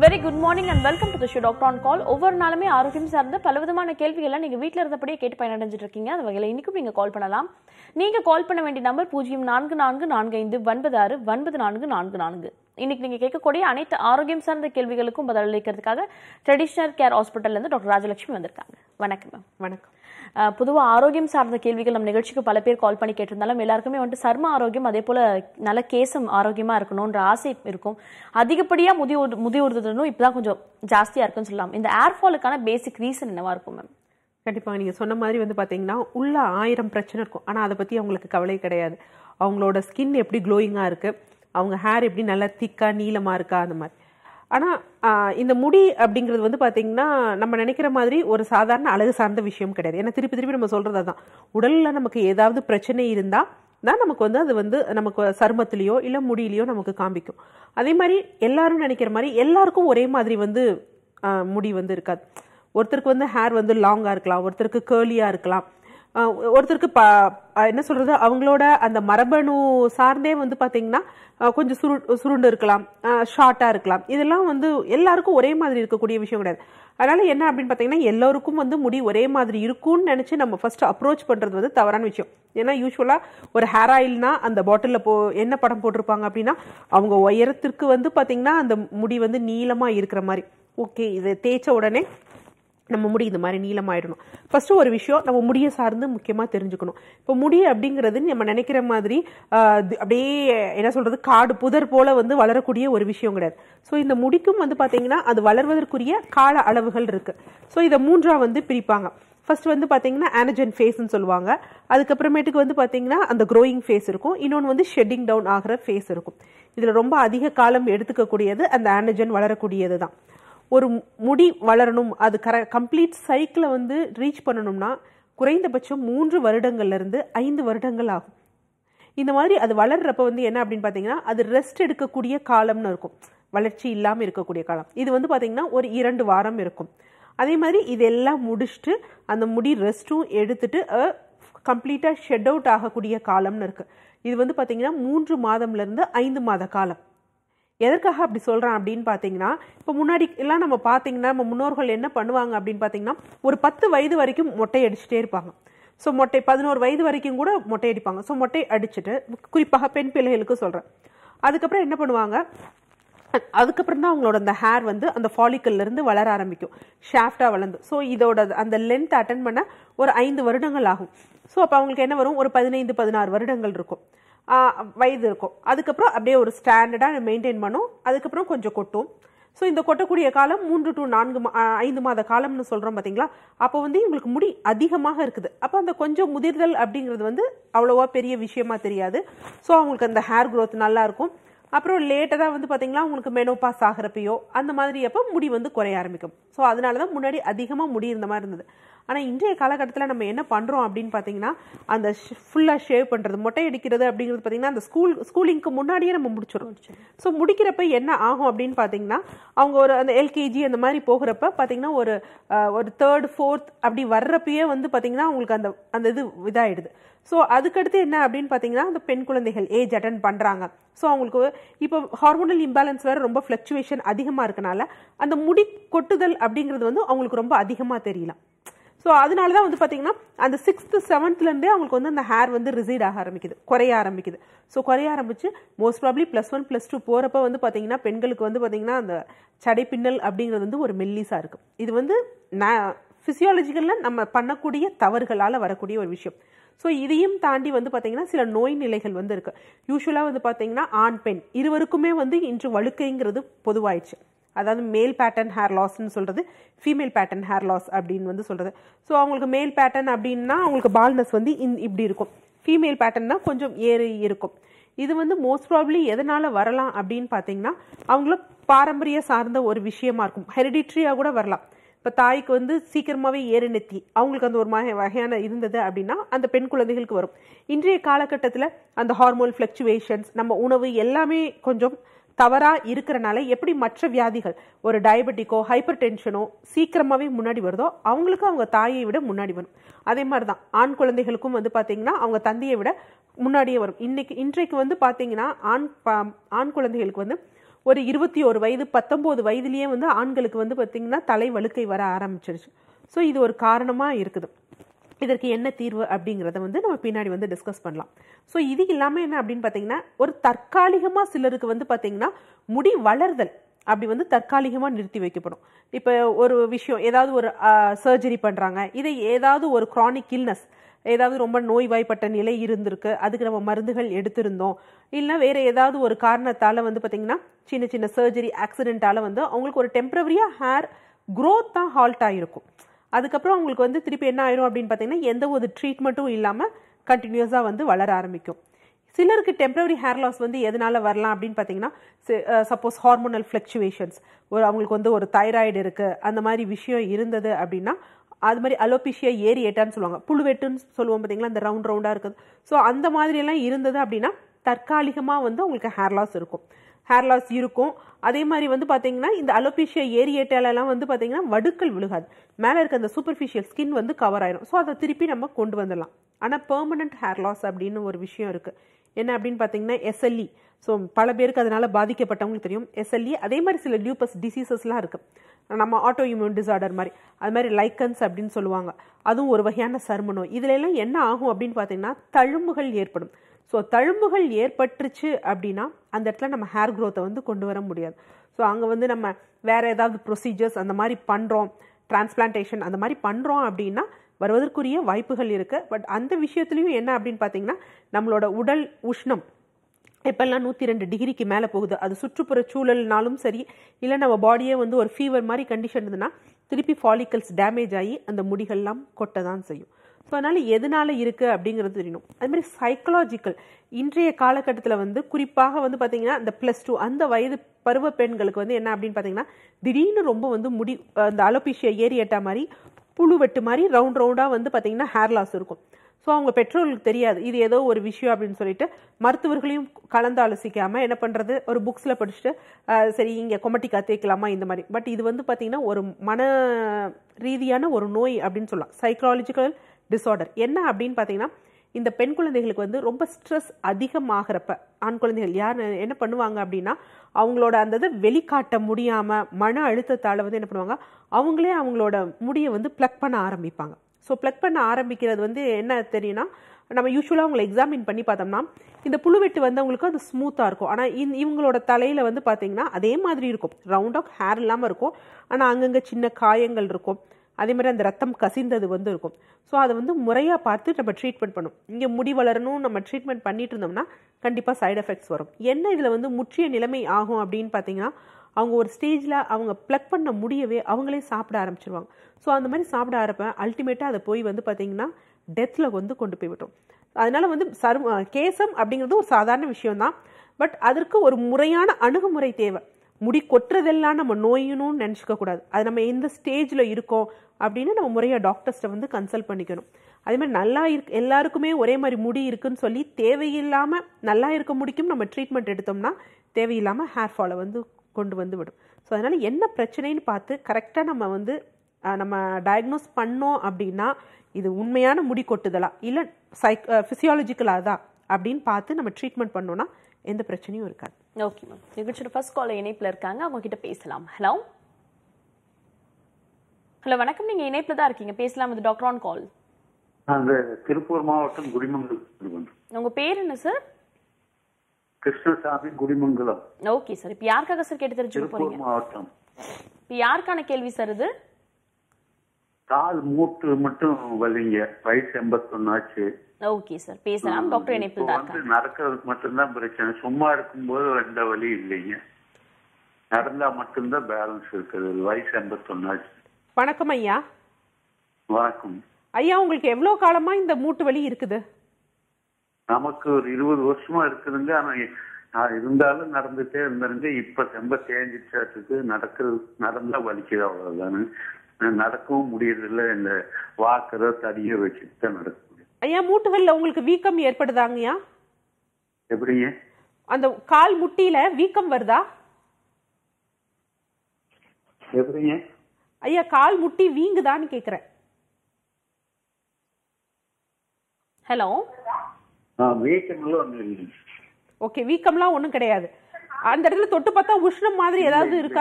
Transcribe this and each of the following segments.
Very good morning and welcome to the show doctor on call ஒவ்வொரு நாளுமே ஆரோக்கியம் சார்ந்த பலவிதமான கேள்விகளை நீங்க வீட்ல இருந்தபடியே கேட்டு பயனடைஞ்சிட்டு இருக்கீங்க அந்த வகையில் இன்னைக்கும் நீங்க கால் பண்ணலாம் நீங்க கால் பண்ண வேண்டிய நம்பர் பூஜ்ஜியம் நான்கு நான்கு நான்கு ஐந்து ஒன்பது ஆறு ஒன்பது நான்கு நான்கு நான்கு இன்னைக்கு நீங்க கேட்கக்கூடிய அனைத்து ஆரோக்கியம் சார்ந்த கேள்விகளுக்கும் பதிலளிக்கிறதுக்காக ட்ரெடிஷனல் கேர் ஹாஸ்பிட்டல்ல இருந்து டாக்டர் ராஜலட்சுமி வந்திருக்காங்க வணக்கம் மேம் வணக்கம் அஹ் பொதுவா ஆரோக்கியம் சார்ந்த கேள்விகள் நம்ம நிகழ்ச்சிக்கு பல பேர் கால் பண்ணி கேட்டிருந்தாலும் எல்லாருக்குமே வந்துட்டு சர்ம ஆரோக்கியம் அதே போல நல்ல கேசம் ஆரோக்கியமா இருக்கணும்ன்ற ஆசை இருக்கும் அதிகப்படியா முதியோர் முதியோர்தனும் இப்பதான் கொஞ்சம் ஜாஸ்தியா இருக்குன்னு சொல்லலாம் இந்த ஏர் ஃபாலுக்கான பேசிக் ரீசன் என்னவா இருக்கும் மேம் கண்டிப்பாக நீங்கள் சொன்ன மாதிரி வந்து பார்த்தீங்கன்னா உள்ள ஆயிரம் பிரச்சனை இருக்கும் ஆனால் அதை பற்றி அவங்களுக்கு கவலை கிடையாது அவங்களோட ஸ்கின் எப்படி க்ளோயிங்காக இருக்குது அவங்க ஹேர் எப்படி நல்லா திக்காக நீளமாக இருக்கா அந்த மாதிரி ஆனால் இந்த முடி அப்படிங்கிறது வந்து பார்த்தீங்கன்னா நம்ம நினைக்கிற மாதிரி ஒரு சாதாரண அழகு சார்ந்த விஷயம் கிடையாது ஏன்னா திருப்பி திருப்பி நம்ம சொல்கிறது அதான் உடலில் நமக்கு ஏதாவது பிரச்சனை இருந்தால் தான் நமக்கு வந்து அது வந்து நமக்கு சருமத்திலேயோ இல்லை முடியிலையோ நமக்கு காமிக்கும் அதே மாதிரி எல்லாரும் நினைக்கிற மாதிரி எல்லாருக்கும் ஒரே மாதிரி வந்து ஆஹ், முடி வந்து இருக்காது ஒருத்தருக்கு வந்து ஹேர் வந்து லாங்காக இருக்கலாம் ஒருத்தருக்கு கேர்லியாக இருக்கலாம் ஆஹ் ஒருத்தருக்கு ப ஆஹ் என்ன சொல்றது அவங்களோட அந்த மரபணு சார்ந்தே வந்து பாத்தீங்கன்னா ஆஹ் கொஞ்சம் சுரு சுருண்டு இருக்கலாம் ஷார்ட்டாக இருக்கலாம் இதெல்லாம் வந்து எல்லாருக்கும் ஒரே மாதிரி இருக்கக்கூடிய விஷயம் கிடையாது அதனால என்ன அப்படின்னு பார்த்தீங்கன்னா எல்லோருக்கும் வந்து முடி ஒரே மாதிரி இருக்கும்னு நினச்சி நம்ம ஃபர்ஸ்ட் அப்ரோச் பண்ணுறது வந்து தவறான விஷயம் ஏன்னா யூஸ்வலாக ஒரு ஹேர் ஆயில்னா அந்த பாட்டிலில் போ என்ன படம் போட்டிருப்பாங்க அப்படின்னா அவங்க உயரத்திற்கு வந்து பார்த்தீங்கன்னா அந்த முடி வந்து நீளமாக இருக்கிற மாதிரி ஓகே இதை தேய்ச்ச உடனே நம்ம முடி இந்த மாதிரி நீளமாயிடணும் ஃபர்ஸ்ட் ஒரு விஷயம் நம்ம முடியை சார்ந்து முக்கியமாக தெரிஞ்சுக்கணும் இப்போ முடி அப்படிங்கிறது நம்ம நினைக்கிற மாதிரி ஆஹ், இது அப்படியே என்ன சொல்றது காடு புதர் போல வந்து வளரக்கூடிய ஒரு விஷயம் கிடையாது ஸோ இந்த முடிக்கும் வந்து பார்த்தீங்கன்னா அது வளர்வதற்குரிய கால அளவுகள் இருக்கு ஸோ இதை மூன்றா வந்து பிரிப்பாங்க ஃபர்ஸ்ட் வந்து பார்த்தீங்கன்னா ஆனஜன் ஃபேஸ்ன்னு சொல்லுவாங்க அதுக்கப்புறமேட்டுக்கு வந்து பார்த்தீங்கன்னா அந்த க்ரோயிங் ஃபேஸ் இருக்கும் இன்னொன்று வந்து ஷெட்டிங் டவுன் ஆகிற ஃபேஸ் இருக்கும் இதில் ரொம்ப அதிக காலம் எடுத்துக்கக்கூடியது அந்த ஆனஜன் வளரக்கூடியது தான் ஒரு முடி வளரணும் அது கர கம்ப்ளீட் சைக்கிளை வந்து ரீச் பண்ணணும்னா குறைந்தபட்சம் மூன்று வருடங்கள்ல இருந்து ஐந்து வருடங்கள் ஆகும் இந்த மாதிரி அது வளர்றப்ப வந்து என்ன அப்படின்னு பார்த்தீங்கன்னா அது ரெஸ்ட் எடுக்கக்கூடிய காலம்னு இருக்கும் வளர்ச்சி இல்லாமல் இருக்கக்கூடிய காலம் இது வந்து பார்த்தீங்கன்னா ஒரு இரண்டு வாரம் இருக்கும் அதே மாதிரி இதெல்லாம் முடிச்சுட்டு அந்த முடி ரெஸ்ட்டும் எடுத்துட்டு கம்ப்ளீட்டாக ஷெட் அவுட் ஆகக்கூடிய காலம்னு இருக்கு இது வந்து பார்த்தீங்கன்னா மூன்று மாதம்ல இருந்து ஐந்து மாத காலம் எதற்காக அப்படி சொல்றேன் அப்படின்னு பார்த்தீங்கன்னா இப்போ முன்னாடி எல்லாம் நம்ம பார்த்தீங்கன்னா நம்ம முன்னோர்கள் என்ன பண்ணுவாங்க அப்படின்னு பார்த்தீங்கன்னா ஒரு பத்து வயது வரைக்கும் மொட்டை அடிச்சுட்டே இருப்பாங்க ஸோ மொட்டை பதினோரு வயது வரைக்கும் கூட மொட்டை அடிப்பாங்க ஸோ மொட்டை அடிச்சுட்டு குறிப்பாக பெண் பிள்ளைகளுக்கு சொல்றேன் அதுக்கப்புறம் என்ன பண்ணுவாங்க அ- அதுக்கப்புறம் தான் அவங்களோட அந்த ஹேர் வந்து அந்த follicle ல இருந்து வளர ஆரம்பிக்கும் ஷாஃப்டாக வளர்ந்து ஸோ இதோட அந்த லென்த் அட்டன் பண்ண ஒரு ஐந்து வருடங்கள் ஆகும் ஸோ அப்போ அவங்களுக்கு என்ன வரும் ஒரு பதினைந்து பதினாறு வருடங்கள் இருக்கும் ஆஹ் வயது இருக்கும் அதுக்கப்புறம் அப்படியே ஒரு ஸ்டாண்டர்டாக மெயின்டைன் பண்ணும் அதுக்கப்புறம் கொஞ்சம் கொட்டும் ஸோ இந்த கொட்டக்கூடிய காலம் மூன்று டு நான்கு மா- ஆஹ் ஐந்து மாத காலம்னு சொல்கிறோம் பார்த்தீங்களா அப்போ வந்து இவங்களுக்கு முடி அதிகமாக இருக்குது அப்போ அந்த கொஞ்சம் முதிர்தல் அப்படிங்கிறது வந்து அவ்வளோவா பெரிய விஷயமா தெரியாது ஸோ அவங்களுக்கு அந்த ஹேர் growth நல்லா இருக்கும் அப்புறம் லேட்டராக வந்து பார்த்தீங்கன்னா உங்களுக்கு மெனோபாஸ் ஆகிறப்பையோ அந்த மாதிரி அப்போ முடி வந்து குறைய ஆரம்பிக்கும் ஸோ அதனால தான் முன்னாடி அதிகமாக முடி இருந்த மாதிரி இருந்தது ஆனால் இன்றைய காலகட்டத்தில் நம்ம என்ன பண்ணுறோம் அப்படின்னு பார்த்தீங்கன்னா அந்த ஃபுல்லாக ஷேவ் பண்ணுறது மொட்டை அடிக்கிறது அப்படிங்கிறது பார்த்தீங்கன்னா அந்த ஸ்கூல் ஸ்கூலிங்க்கு முன்னாடியே நம்ம முடிச்சிடும் ஸோ முடிக்கிறப்ப என்ன ஆகும் அப்படின்னு பார்த்தீங்கன்னா அவங்க ஒரு அந்த எல்கேஜி அந்த மாதிரி போகிறப்ப பார்த்தீங்கன்னா ஒரு அஹ், ஒரு தேர்ட் ஃபோர்த் அப்படி வர்றப்பயே வந்து பார்த்தீங்கன்னா அவங்களுக்கு அந்த அந்த இது இதாயிடுது ஸோ அதுக்கடுத்து என்ன அப்படின்னு பார்த்தீங்கன்னா அந்த பெண் குழந்தைகள் ஏஜ் அட்டன் பண்ணுறாங்க ஸோ அவங்களுக்கு இப்போ ஹார்மோனல் இம்பேலன்ஸ் வேறு ரொம்ப ஃப்ளக்சுவேஷன் அதிகமாக இருக்கனால அந்த முடி கொட்டுதல் அப்படிங்கிறது வந்து அவங்களுக்கு ரொம்ப அதிகமாக தெரியலாம் ஸோ அதனால தான் வந்து பார்த்தீங்கன்னா அந்த சிக்ஸ்த்து செவன்த்லேருந்தே அவங்களுக்கு வந்து அந்த ஹேர் வந்து ரிசீட் ஆக ஆரம்பிக்குது குறைய ஆரம்பிக்குது ஸோ குறைய ஆரம்பிச்சு most probably plus one plus two போகிறப்ப வந்து பார்த்தீங்கன்னா பெண்களுக்கு வந்து பார்த்தீங்கன்னா அந்த சடை பின்னல் அப்படிங்கிறது வந்து ஒரு மெல்லிஸாக இருக்கும் இது வந்து ஃபிசியாலஜிக்கலில் நம்ம பண்ணக்கூடிய தவறுகளால் வரக்கூடிய ஒரு விஷயம் ஸோ இதையும் தாண்டி வந்து பார்த்தீங்கன்னா சில நோய் நிலைகள் வந்து இருக்கு யூஸ்வலாக வந்து பார்த்தீங்கன்னா ஆண் பெண் இருவருக்குமே வந்து இன்று வழுக்கைங்கிறது பொதுவாயிடுச்சு அதாவது மேல் பேட்டர்ன் ஹேர் லாஸ்ன்னு சொல்றது ஃபீமேல் பேட்டர்ன் ஹேர் லாஸ் அப்படின்னு வந்து சொல்றது ஸோ அவங்களுக்கு மேல் பேட்டர்ன் அப்படின்னா அவங்களுக்கு பால்னஸ் வந்து இந்த- இப்படி இருக்கும் ஃபீமேல் பேட்டர்ன்னா கொஞ்சம் ஏறி இருக்கும் இது வந்து மோஸ்ட் ப்ராப்ளி எதனால வரலாம் அப்படின்னு பார்த்தீங்கன்னா அவங்கள பாரம்பரிய சார்ந்த ஒரு விஷயமா இருக்கும் ஹெரிடிட்ரியாக கூட வரலாம் இப்போ தாய்க்கு வந்து சீக்கிரமாவே ஏறு நெத்தி அவங்களுக்கு அந்த ஒரு மக- வகையான இருந்தது அப்படின்னா அந்த பெண் குழந்தைகளுக்கு வரும் இன்றைய காலகட்டத்தில் அந்த ஹார்மோன் ஃப்ளக்சுவேஷன்ஸ் நம்ம உணவு எல்லாமே கொஞ்சம் தவறா இருக்கிறனால எப்படி மற்ற வியாதிகள் ஒரு டயபெட்டிக்கோ ஹைப்பர் டென்ஷனோ சீக்கிரமாவே முன்னாடி வருதோ அவங்களுக்கு அவங்க தாயை விட முன்னாடி வரும் அதே மாதிரி தான் ஆண் குழந்தைகளுக்கும் வந்து பார்த்தீங்கன்னா அவங்க தந்தையை விட முன்னாடியே வரும் இன்னைக்கு இன்றைக்கு வந்து பார்த்தீங்கன்னா ஆண் ப- ஆண் குழந்தைகளுக்கு வந்து ஒரு இருபத்தி ஒரு வயது பத்தொம்போது வயதுலேயே வந்து ஆண்களுக்கு வந்து பார்த்திங்கன்னா தலை வழுக்கை வர ஆரம்பிச்சிருச்சு ஸோ இது ஒரு காரணமாக இருக்குது இதற்கு என்ன தீர்வு அப்படிங்கிறத வந்து நம்ம பின்னாடி வந்து டிஸ்கஸ் பண்ணலாம் ஸோ இது இல்லாமல் என்ன அப்படின்னு பார்த்தீங்கன்னா ஒரு தற்காலிகமாக சிலருக்கு வந்து பார்த்தீங்கன்னா முடி வளர்தல் அப்படி வந்து தற்காலிகமாக நிறுத்தி வைக்கப்படும் இப்போ ஒரு விஷயம் ஏதாவது ஒரு சர்ஜரி பண்ணுறாங்க இதை ஏதாவது ஒரு க்ரானிக் இல்னஸ் ஏதாவது ரொம்ப நோய்வாய்ப்பட்ட நிலை இருந்திருக்கு அதுக்கு நம்ம மருந்துகள் எடுத்திருந்தோம் இல்லை வேற ஏதாவது ஒரு காரணத்தால் வந்து பார்த்தீங்கன்னா சின்ன சின்ன சர்ஜரி ஆக்சிடென்ட்டால் வந்து அவங்களுக்கு ஒரு டெம்பரவரியாக ஹேர் growth தான் ஹால்ட் ஆகிருக்கும் அதுக்கப்புறம் அவங்களுக்கு வந்து திருப்பி என்ன ஆயிரும் அப்படின்னு பார்த்தீங்கன்னா எந்த ஒரு ட்ரீட்மெண்ட்டும் இல்லாமல் கண்டினியூஸாக வந்து வளர ஆரம்பிக்கும் சிலருக்கு டெம்பரரி ஹேர் லாஸ் வந்து எதனால வரலாம் அப்படின்னு பார்த்தீங்கன்னா சப்போஸ் ஹார்மோனல் ஃப்ளக்சுவேஷன்ஸ் ஒரு அவங்களுக்கு வந்து ஒரு தைராய்டு இருக்குது அந்த மாதிரி விஷயம் இருந்தது அப்படின்னா அது மாதிரி அலோபிஷியா ஏரியேட்டான்னு சொல்லுவாங்க புழுவெட்டுன்னு சொல்லுவோம் பார்த்தீங்களா அந்த ரவுண்ட் ரவுண்டாக இருக்குது ஸோ அந்த மாதிரியெல்லாம் இருந்தது அப்படின்னா தற்காலிகமாக வந்து அவங்களுக்கு ஹேர் லாஸ் இருக்கும் ஹேர் லாஸ் இருக்கும் அதே மாதிரி வந்து பார்த்தீங்கன்னா இந்த அலோபிஷியா ஏரியேட்டாலெல்லாம் வந்து பார்த்தீங்கன்னா வடுக்கள் விழுகாது மேலே இருக்க அந்த சூப்பர்ஃபிஷியல் ஸ்கின் வந்து கவர் ஆயிரும் ஸோ அதை திருப்பி நம்ம கொண்டு வந்துடலாம் ஆனால் பெர்மனன்ட் ஹேர் லாஸ் அப்படின்னு ஒரு விஷயம் இருக்குது என்ன அப்படின்னு பார்த்தீங்கன்னா எஸ்எல்இ ஸோ பல பேருக்கு அதனால பாதிக்கப்பட்டவங்களுக்கு தெரியும் எஸ்எல்இ அதே மாதிரி சில டியூபஸ் டிசீசஸ்லாம் இருக்கு நம்ம ஆட்டோ இம்யூன் டிசார்டர் மாதிரி அது மாதிரி லைக்கன்ஸ் அப்படின்னு சொல்லுவாங்க அதுவும் ஒரு வகையான சரும நோய் இதுல எல்லாம் என்ன ஆகும் அப்படின்னு பார்த்தீங்கன்னா தழும்புகள் ஏற்படும் ஸோ தழும்புகள் ஏற்பட்டுருச்சு அப்படின்னா அந்த இடத்துல நம்ம ஹேர் growth-அ வந்து கொண்டு வர முடியாது ஸோ அங்கே வந்து நம்ம வேற ஏதாவது ப்ரொசீஜர்ஸ் அந்த மாதிரி பண்ணுறோம் டிரான்ஸ்பிளான்டேஷன் அந்த மாதிரி பண்ணுறோம் அப்படின்னா வருவதற்குரிய வாய்ப்புகள் இருக்கு பட் அந்த விஷயத்துலையும் என்ன அப்படின்னு பார்த்தீங்கன்னா நம்மளோட உடல் உஷ்ணம் இப்பெல்லாம் நூற்றி ரெண்டு டிகிரிக்கு மேலே போகுது அது சுற்றுப்புற சூழல்னாலும் சரி இல்லை நம்ம பாடியே வந்து ஒரு ஃபீவர் மாதிரி கண்டிஷன் இருந்ததுன்னா திருப்பி ஃபாலிக்கல்ஸ் டேமேஜ் ஆகி அந்த முடிகள்லாம் கொட்ட தான் செய்யும் ஸோ அதனால எதனால இருக்கு அப்படிங்கிறது தெரியணும் அது மாதிரி சைக்கலாஜிக்கல் இன்றைய காலகட்டத்தில் வந்து குறிப்பாக வந்து பார்த்தீங்கன்னா அந்த ப்ளஸ் டூ அந்த வயது பருவ பெண்களுக்கு வந்து என்ன அப்படின்னு பார்த்தீங்கன்னா திடீர்னு ரொம்ப வந்து முடி அந்த அலோபிஷியா ஏரியட்டா மாதிரி புழு வெட்டு மாதிரி ரவுண்ட் ரவுண்டாக வந்து பார்த்தீங்கன்னா ஹேர் லாஸ் இருக்கும் ஸோ அவங்க பெற்றோர்களுக்கு தெரியாது இது ஏதோ ஒரு விஷயம் அப்படின்னு சொல்லிட்டு மருத்துவர்களையும் கலந்து ஆலோசிக்காம என்ன பண்றது ஒரு புக்ஸ்ல படிச்சுட்டு அஹ், சரி இங்க கொமட்டிக்கா தேய்க்கலாமா இந்த மாதிரி பட் இது வந்து பாத்தீங்கன்னா ஒரு மன ரீதியான ஒரு நோய் அப்படின்னு சொல்லலாம் சைக்காலஜிக்கல் டிசார்டர் என்ன அப்படின்னு பாத்தீங்கன்னா இந்த பெண் குழந்தைகளுக்கு வந்து ரொம்ப ஸ்ட்ரெஸ் அதிகமாகிறப்ப ஆண் குழந்தைகள் யார் என்ன பண்ணுவாங்க அப்படின்னா அவங்களோட அந்த இதை வெளிக்காட்ட முடியாம மன அழுத்தத்தால வந்து என்ன பண்ணுவாங்க அவங்களே அவங்களோட முடியை வந்து ப்ளக் பண்ண ஆரம்பிப்பாங்க ஸோ ப்ளக் பண்ண ஆரம்பிக்கிறது வந்து என்ன தெரியும்னா நம்ம யூஸ்வலாக அவங்களை எக்ஸாமின் பண்ணி பார்த்தோம்னா இந்த புழுவெட்டு வந்து அவங்களுக்கு அது ஸ்மூத்தாக இருக்கும் ஆனால் இந் இவங்களோட தலையில் வந்து பார்த்தீங்கன்னா அதே மாதிரி இருக்கும் ரவுண்டாக ஹேர் இல்லாமல் இருக்கும் ஆனால் அங்கங்கே சின்ன காயங்கள் இருக்கும் அதே மாதிரி அந்த ரத்தம் கசிந்தது வந்து இருக்கும் ஸோ அதை வந்து முறையாக பார்த்து நம்ம ட்ரீட்மெண்ட் பண்ணும் இங்கே முடி வளரணும் நம்ம ட்ரீட்மெண்ட் பண்ணிட்டு இருந்தோம்னா கண்டிப்பாக சைடு எஃபெக்ட்ஸ் வரும் என்ன இதில் வந்து முற்றிய நிலைமை ஆகும் அப்படின்னு பார்த்தீங்கன்னா அவங்க ஒரு ஸ்டேஜில் அவங்க ப்ளக் பண்ண முடியவே அவங்களே சாப்பிட ஆரம்பிச்சிருவாங்க ஸோ அந்த மாதிரி சாப்பிட ஆரப்ப அல்டிமேட்டாக அதை போய் வந்து பார்த்தீங்கன்னா டெத்தில் வந்து கொண்டு போய் விட்டோம் அதனால வந்து சர்ம கேசம் அப்படிங்கிறது ஒரு சாதாரண விஷயம்தான் பட் அதற்கு ஒரு முறையான அணுகுமுறை தேவை முடி கொட்டுறதெல்லாம் நம்ம நோயினும் நினச்சிக்க கூடாது அது நம்ம எந்த ஸ்டேஜில் இருக்கோம் அப்படின்னு நம்ம முறையாக டாக்டர்ஸ்ட்டை வந்து கன்சல்ட் பண்ணிக்கணும் அதே மாதிரி நல்லா இருக்கு எல்லாருக்குமே ஒரே மாதிரி முடி இருக்குன்னு சொல்லி தேவையில்லாமல் நல்லா இருக்க முடிக்கும் நம்ம ட்ரீட்மெண்ட் எடுத்தோம்னா தேவையில்லாமல் ஹேர் ஃபாலை வந்து கொண்டு வந்து விடும் ஸோ அதனால் என்ன பிரச்சனைன்னு பார்த்து கரெக்டாக நம்ம வந்து அஹ், நம்ம டயக்னோஸ் பண்ணோம் அப்படின்னா இது உண்மையான முடி கொட்டுதலா இல்லை சைக் ஃபிசியாலஜிக்கலாக தான் அப்படின்னு பார்த்து நம்ம ட்ரீட்மெண்ட் பண்ணோம்னா எந்த பிரச்சனையும் இருக்காது ஓகே மேம் நிகழ்ச்சியோட ஃபர்ஸ்ட் கால் இணைப்புல இருக்காங்க அவங்க கிட்ட பேசலாம் ஹலோ ஹலோ வணக்கம் நீங்க இணைப்புல தான் இருக்கீங்க பேசலாம் இது டாக்டர் ஆன் கால் அந்த திருப்பூர் மாவட்டம் குடிமங்கலம் உங்க பேர் என்ன sir Krishnasamy Kudimangalam okay sir இப்போ யாருக்காக சார் கேட்டு தெரிஞ்சுக்க திருப்பூர் போறீங்க மாவட்டம் இப்போ யாருக்கான கேள்வி சார் இது கால் மூட்டு மட்டும் வலிங்க வயசு எண்பத்தொன்னு ஆச்சு ஓகே சார் பேசலாம் டாக்டர் இப்போ இணைப்பில் தான் வந்து இருக்காங்க நடக்கிறதுக்கு மட்டும்தான் பிரச்சனை சும்மா இருக்கும்போது எந்த வலி இல்லைங்க நடந்தா மட்டும்தான் பேலன்ஸ் இருக்குது வயசு எண்பத்தொன்னு ஆச்சு வணக்கம் ஐயா வணக்கம் ஐயா உங்களுக்கு எவ்வளோ காலமா இந்த மூட்டு வலி இருக்குது நமக்கு ஒரு இருபது வருஷமா இருக்குதுங்க ஆனா நான் இருந்தாலும் நடந்துட்டே இருந்தேங்க இப்ப ரொம்ப தேஞ்சிச்சாட்டுக்கு நடக்கிறது நடந்தா வலிக்குது அவ்வளவுதானு நான் நடக்கவும் முடியறதில்ல இந்த வாக்கரோ தடியோ வச்சுட்டு தான் நடக்க முடியும் ஐயா மூட்டுகள்ல உங்களுக்கு வீக்கம் ஏற்படுதாங்கய்யா எப்படிங்க அந்த கால் முட்டியில வீக்கம் வருதா எப்படிங்க ஐயா கால் முட்டி வீங்குதான்னு கேக்குறேன் ஹலோ வீக்கங்களும் ஒன்றும் இல்லைங்க ஓகே வீக்கம்லாம் ஒன்றும் கிடையாது அந்த இடத்துல தொட்டு பார்த்தா உஷ்ணம் மாதிரி ஏதாவது இருக்கா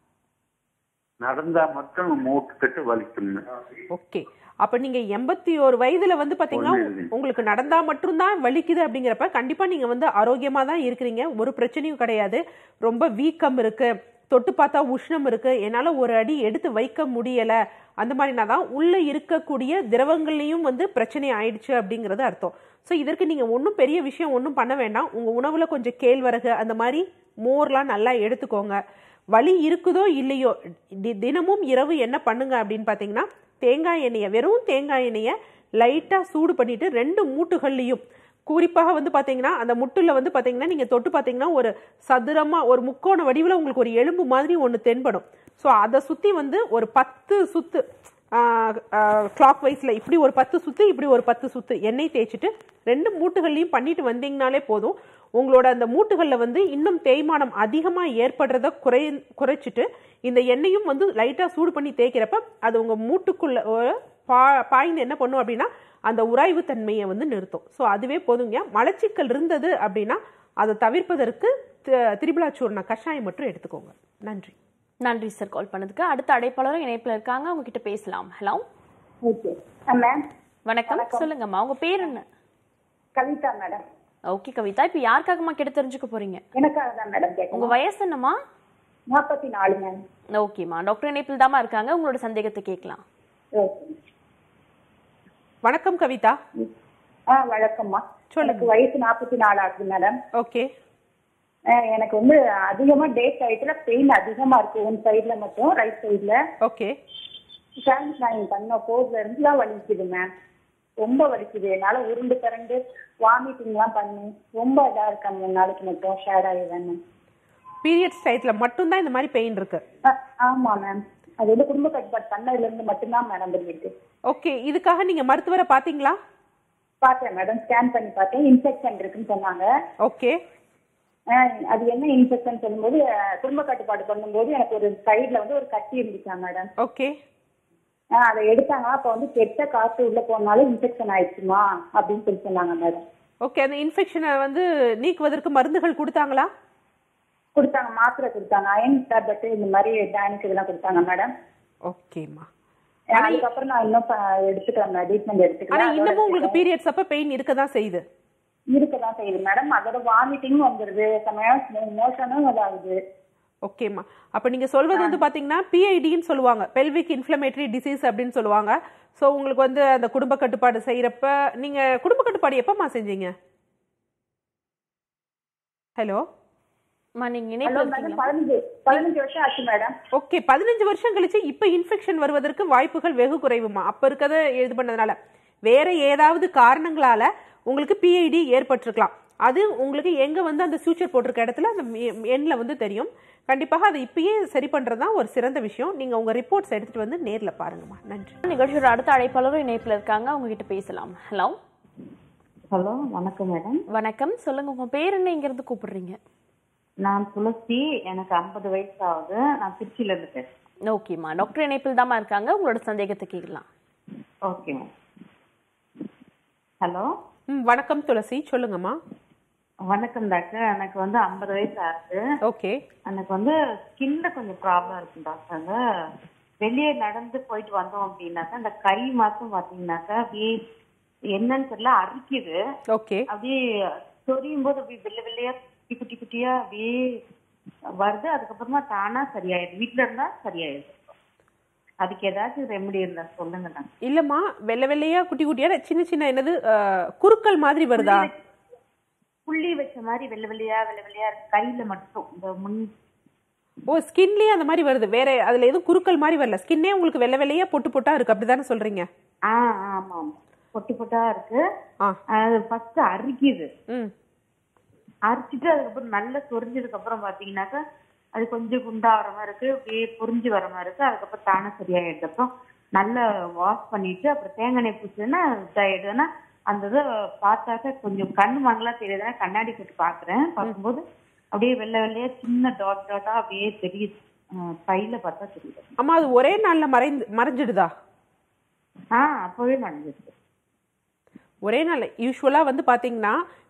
நடந்தா மட்டும் மூட்டு கட்டு வலிக்குங்க ஓகே அப்ப நீங்க எண்பத்தி ஒரு வயதுல வந்து பாத்தீங்கன்னா ஒண்ணு இல்லை. உங்களுக்கு நடந்தா மட்டும்தான் வலிக்குது அப்படிங்கிறப்ப கண்டிப்பா நீங்க வந்து ஆரோக்கியமா தான் இருக்கிறீங்க ஒரு பிரச்சனையும் கிடையாது ரொம்ப வீக்கம் இருக்கு தொட்டு பார்த்தா உஷ்ணம் இருக்கு என்னால ஒரு அடி எடுத்து வைக்க முடியல அந்த மாதிரினா தான் உள்ள இருக்கக்கூடிய திரவங்கள்லயும் வந்து பிரச்சனை ஆயிடுச்சு அப்படிங்கிறது அர்த்தம் ஸோ இதற்கு நீங்க ஒன்றும் பெரிய விஷயம் ஒன்றும் பண்ண வேண்டாம் உங்க உணவுல கொஞ்சம் கேழ்வரகு அந்த மாதிரி மோர்லாம் நல்லா எடுத்துக்கோங்க வலி இருக்குதோ இல்லையோ தி- தினமும் இரவு என்ன பண்ணுங்க அப்படின்னு பார்த்தீங்கன்னா தேங்காய் எண்ணெயை வெறும் தேங்காய் எண்ணெயை லைட்டாக சூடு பண்ணிட்டு ரெண்டு மூட்டுகள்லையும் குறிப்பாக வந்து பார்த்தீங்கன்னா அந்த முட்டுல வந்து பார்த்தீங்கன்னா நீங்கள் தொட்டு பார்த்தீங்கன்னா ஒரு சதுரமாக ஒரு முக்கோண வடிவில் உங்களுக்கு ஒரு எலும்பு மாதிரி ஒன்று தென்படும் ஸோ அதை சுற்றி வந்து ஒரு பத்து சுத்து கிளாக் வைஸில் இப்படி ஒரு பத்து சுத்து இப்படி ஒரு பத்து சுத்து எண்ணெய் தேய்ச்சிட்டு ரெண்டு மூட்டுகள்லையும் பண்ணிட்டு வந்தீங்கனாலே போதும் உங்களோட அந்த மூட்டுகளில் வந்து இன்னும் தேய்மானம் அதிகமாக ஏற்படுறத குறை குறைச்சிட்டு இந்த எண்ணெயும் வந்து லைட்டாக சூடு பண்ணி தேய்க்கிறப்ப அது உங்கள் மூட்டுக்குள்ள ஒரு பா பாய்ந்து என்ன பண்ணும் அப்படின்னா அந்த உராய்வு தன்மையை வந்து நிறுத்தும் ஸோ அதுவே போதுங்க மலச்சிக்கல் இருந்தது அப்படின்னா அதை தவிர்ப்பதற்கு தி- திரிபுலாச்சூர்ண கஷாயம் மட்டும் எடுத்துக்கோங்க நன்றி நன்றி சார் கால் பண்ணதுக்கு அடுத்த அடைப்பாளரும் இணைப்பில் இருக்காங்க அவங்க கிட்ட பேசலாம் ஹலோ ஓகே மேம் வணக்கம் சொல்லுங்கம்மா உங்க பேர் என்ன கவிதா மேடம் ஓகே கவிதா இப்போ யாருக்காகம்மா கிட்ட தெரிஞ்சுக்க போறீங்க எனக்காக தான் மேடம் உங்க கேட்கணும் வயசு என்னம்மா நாற்பத்தி நாலு மேம் ஓகேம்மா டாக்டர் இணைப்பில் தாம்மா இருக்காங்க உங்களோட சந்தேகத்தை கேட்கலாம் ஓகே வணக்கம் கவிதா ஆ வணக்கம்மா சொல்லுங்க. எனக்கு வயசு நாற்பத்தி நாலு ஆகுது மேடம் ஓகே அஹ் எனக்கு வந்து அதிகமா டேட் ஆயிட்டுல பெயின் அதிகமா இருக்கு ஒன் சைடுல மட்டும் ரைட் சைடுல ஓகே டிரான்ஸ்லைன் பண்ண போதுல இருந்து தான் வலிக்குது மேம் ரொம்ப வலிக்குது என்னால உருண்டு திரண்டு வாமிட்டிங் எல்லாம் பண்ணி ரொம்ப இதா இருக்கேன் மூணு நாளைக்கு மட்டும் ஷேர் ஆகிடுவேன் மேம் பீரியட்ஸ் டயத்தில் மட்டும்தான் இந்த மாதிரி பெயின் இருக்கு அஹ் ஆமா மேம் அது வந்து குடும்ப கட்டுப்பாடு பண்ணதுல இருந்து மட்டும்தான் மேடம் இருக்கு ஓகே இதுக்காக நீங்க மருத்துவரை பாத்தீங்களா பார்த்தேன் மேடம் ஸ்கேன் பண்ணி பார்த்தேன் இன்ஃபெக்ஷன் இருக்குன்னு சொன்னாங்க ஓகே அஹ் அது என்ன இன்ஃபெக்ஷன் சொல்லும்போது அஹ் குடும்ப கட்டுப்பாடு பண்ணும்போது எனக்கு ஒரு சைடுல வந்து ஒரு கட்டி இருந்துச்சா மேடம் ஓகே அதை எடுத்தாங்க அப்ப வந்து கெட்ட காற்று உள்ள போனாலும் இன்ஃபெக்ஷன் ஆயிடுச்சுமா அப்படின்னு சொல்லி சொன்னாங்க மேடம் ஓகே அந்த இன்ஃபெக்ஷனை வந்து நீக்குவதற்கு மருந்துகள் கொடுத்தாங்களா கொடுத்தாங்க மாத்திரை கொடுத்தாங்க அயன் டேப்லெட் இந்த மாதிரி டானிக் இதெல்லாம் கொடுத்தாங்க மேடம் ஓகேம்மா அதுக்கப்புறம் நான் இன்னும் ப- எடுத்துக்கிறேன் ட்ரீட்மெண்ட் ஆனா எடுத்துக்கிறேன் இன்னமும் உங்களுக்கு பீரியட்ஸ் அப்ப பெயின் இருக்க தான் செய்யுது இருக்கதான் செய்யுது மேடம் அதோட வாமிட்டிங் வந்துருது சமயம் மோஷனும் இதாகுது ஓகேம்மா அப்ப நீங்க சொல்வது வந்து பாத்தீங்கன்னா பிஐடின்னு சொல்லுவாங்க பெல்விக் இன்ஃப்ளமேட்டரி டிசீஸ் அப்படின்னு சொல்லுவாங்க ஸோ உங்களுக்கு வந்து அந்த குடும்ப கட்டுப்பாடு செய்யறப்ப நீங்க குடும்ப கட்டுப்பாடு எப்பமா செஞ்சீங்க ஹலோ அம்மா நீங்க ஹலோ இணைப்பில் மேடம் இருக்கீங்களா பதினஞ்சு பதினஞ்சு வருஷம் ஆச்சு மேடம் ஓகே பதினஞ்சு வருஷம் கழிச்சு இப்ப இன்ஃபெக்ஷன் வருவதற்கு வாய்ப்புகள் வெகு குறைவுமா அப்ப இருக்கத இது பண்ணதுனால வேற ஏதாவது காரணங்களால உங்களுக்கு பிஐடி ஏற்பட்டிருக்கலாம் அது உங்களுக்கு எங்க வந்து அந்த ஃபியூச்சர் போட்டிருக்க இடத்துல அந்த எண்ணில் வந்து தெரியும் கண்டிப்பாக அதை இப்பயே சரி பண்றது தான் ஒரு சிறந்த விஷயம் நீங்க உங்க ரிப்போர்ட்ஸ் எடுத்துட்டு வந்து நேர்ல பாருங்கம்மா நன்றி நிகழ்ச்சியோட அடுத்த அழைப்பாளரும் இணைப்பில் இருக்காங்க அவங்க கிட்ட பேசலாம் ஹலோ ஹலோ வணக்கம் மேடம் வணக்கம் சொல்லுங்க உங்க பேர் என்ன இங்க இருந்து கூப்பிடுறீங்க நான் துளசி எனக்கு ஐம்பது வயசு ஆகுது நான் திருச்சியில இருந்து பேசுறேன் ஓகேம்மா டாக்டர் இணைப்பில் தாம்மா இருக்காங்க உங்களோட சந்தேகத்தை கேட்கலாம் ஓகே மேம் ஹலோ ம் வணக்கம் துளசி சொல்லுங்கம்மா வணக்கம் டாக்டர் எனக்கு வந்து ஐம்பது வயசு ஆகுது ஓகே எனக்கு வந்து ஸ்கின்ல கொஞ்சம் ப்ராப்ளம் இருக்கு டாக்டர் அந்த வெளியே நடந்து போயிட்டு வந்தோம் அப்படின்னாக்கா அந்த கை மாசம் பாத்தீங்கன்னாக்கா அப்படியே என்னன்னு தெரியல அரிக்குது ஓகே அப்படியே சொரியும் போது அப்படியே வெள்ளை வெள்ளையா குட்டி குட்டி குட்டியா அப்படியே வருது அதுக்கப்புறமா தானா சரியாயிடுது வீட்டுல இருந்தா சரியாயிடுது அதுக்கு ஏதாச்சும் ரெமெடி இருந்தா சொல்லுங்க டாக்டர் இல்லம்மா வெள்ளை வெள்ளையா குட்டி குட்டியா சின்ன சின்ன என்னது அஹ், குருக்கள் மாதிரி வருதா புள்ளி வச்ச மாதிரி வெள்ளை வெள்ளையா வெள்ளை வெள்ளையா இருக்கு கையில மட்டும் இந்த முன் ஓ ஸ்கின்லயே அந்த மாதிரி வருது வேற அதுல எதுவும் குருக்கள் மாதிரி வரல ஸ்கின்னே உங்களுக்கு வெள்ளை வெள்ளையா பொட்டு பொட்டா இருக்கு அப்படிதானே சொல்றீங்க ஆ ஆமா ஆமா பொட்டு பொட்டா இருக்கு ஆ அது ஃபர்ஸ்ட் அரிக்குது ம் அரிச்சிட்டு அதுக்கப்புறம் நல்லா சொரிஞ்சதுக்கு அப்புறம் பாத்தீங்கன்னாக்கா அது கொஞ்சம் குண்டாகிற மாதிரி இருக்கு அப்படியே புரிஞ்சு வர மாதிரி இருக்கு அதுக்கப்புறம் தானே சரியாயிடுது அப்புறம் நல்லா வாஷ் பண்ணிட்டு அப்புறம் தேங்காய் எண்ணெய் பூச்சுன்னா இதாயிடுதுன்னா அந்த இதை பார்த்தாக்க கொஞ்சம் கண்ணு மங்களா தெரியுதுன்னா கண்ணாடி போட்டு பாக்குறேன் பார்க்கும்போது அப்படியே வெள்ளை வெள்ளையா சின்ன டாட் டாட்டா அப்படியே தெரியுது அஹ் கையில பார்த்தா தெரியுது அம்மா அது ஒரே நாள்ல மறைந்து மறைஞ்சிடுதா ஆ அப்பவே மறைஞ்சிருச்சு ஒரே நாள் யூஸ்வலா வந்து பாத்தீங்கன்னா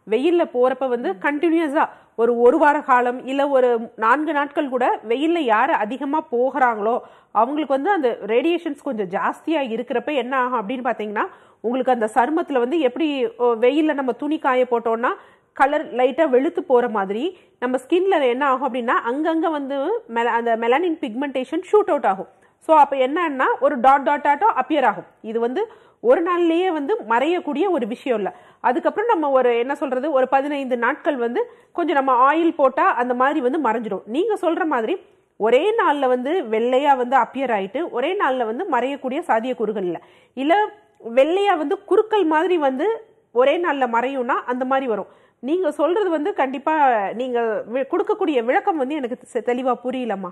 வெயில்ல போறப்ப வந்து கண்டினியூஸா ஒரு ஒரு வார காலம் இல்ல ஒரு நான்கு நாட்கள் கூட வெயில்ல யாரு அதிகமா போகிறாங்களோ அவங்களுக்கு வந்து அந்த ரேடியேஷன்ஸ் கொஞ்சம் ஜாஸ்தியா இருக்கிறப்ப என்ன ஆகும் அப்படின்னு பாத்தீங்கன்னா உங்களுக்கு அந்த சருமத்துல வந்து எப்படி ஓ, வெயில்ல நம்ம துணி காய போட்டோம்னா கலர் லைட்டாக வெளுத்து போகிற மாதிரி நம்ம ஸ்கின்ல என்ன ஆகும் அப்படின்னா அங்கங்கே வந்து மெல அந்த மெலானின் பிக்மெண்டேஷன் ஷூட் அவுட் ஆகும் ஸோ அப்போ என்னன்னா ஒரு டாட் டாட் டாட்டோ அப்பியர் ஆகும் இது வந்து ஒரு நாள்லயே வந்து மறையக்கூடிய ஒரு விஷயம் இல்லை அதுக்கப்புறம் நம்ம ஒரு என்ன சொல்றது ஒரு பதினைந்து நாட்கள் வந்து கொஞ்சம் நம்ம ஆயில் போட்டால் அந்த மாதிரி வந்து மறைஞ்சிடும் நீங்கள் சொல்ற மாதிரி ஒரே நாளில் வந்து வெள்ளையா வந்து அப்பியர் ஆயிட்டு ஒரே நாளில் வந்து மறையக்கூடிய சாத்தியக்கூறுகள் இல்லை இல்லை வெள்ளையா வந்து குறுக்கல் மாதிரி வந்து ஒரே நாளில் மறையும்னா அந்த மாதிரி வரும் நீங்க சொல்றது வந்து கண்டிப்பா நீங்க வி- கொடுக்கக்கூடிய விளக்கம் வந்து எனக்கு தெ- தெளிவா புரியலம்மா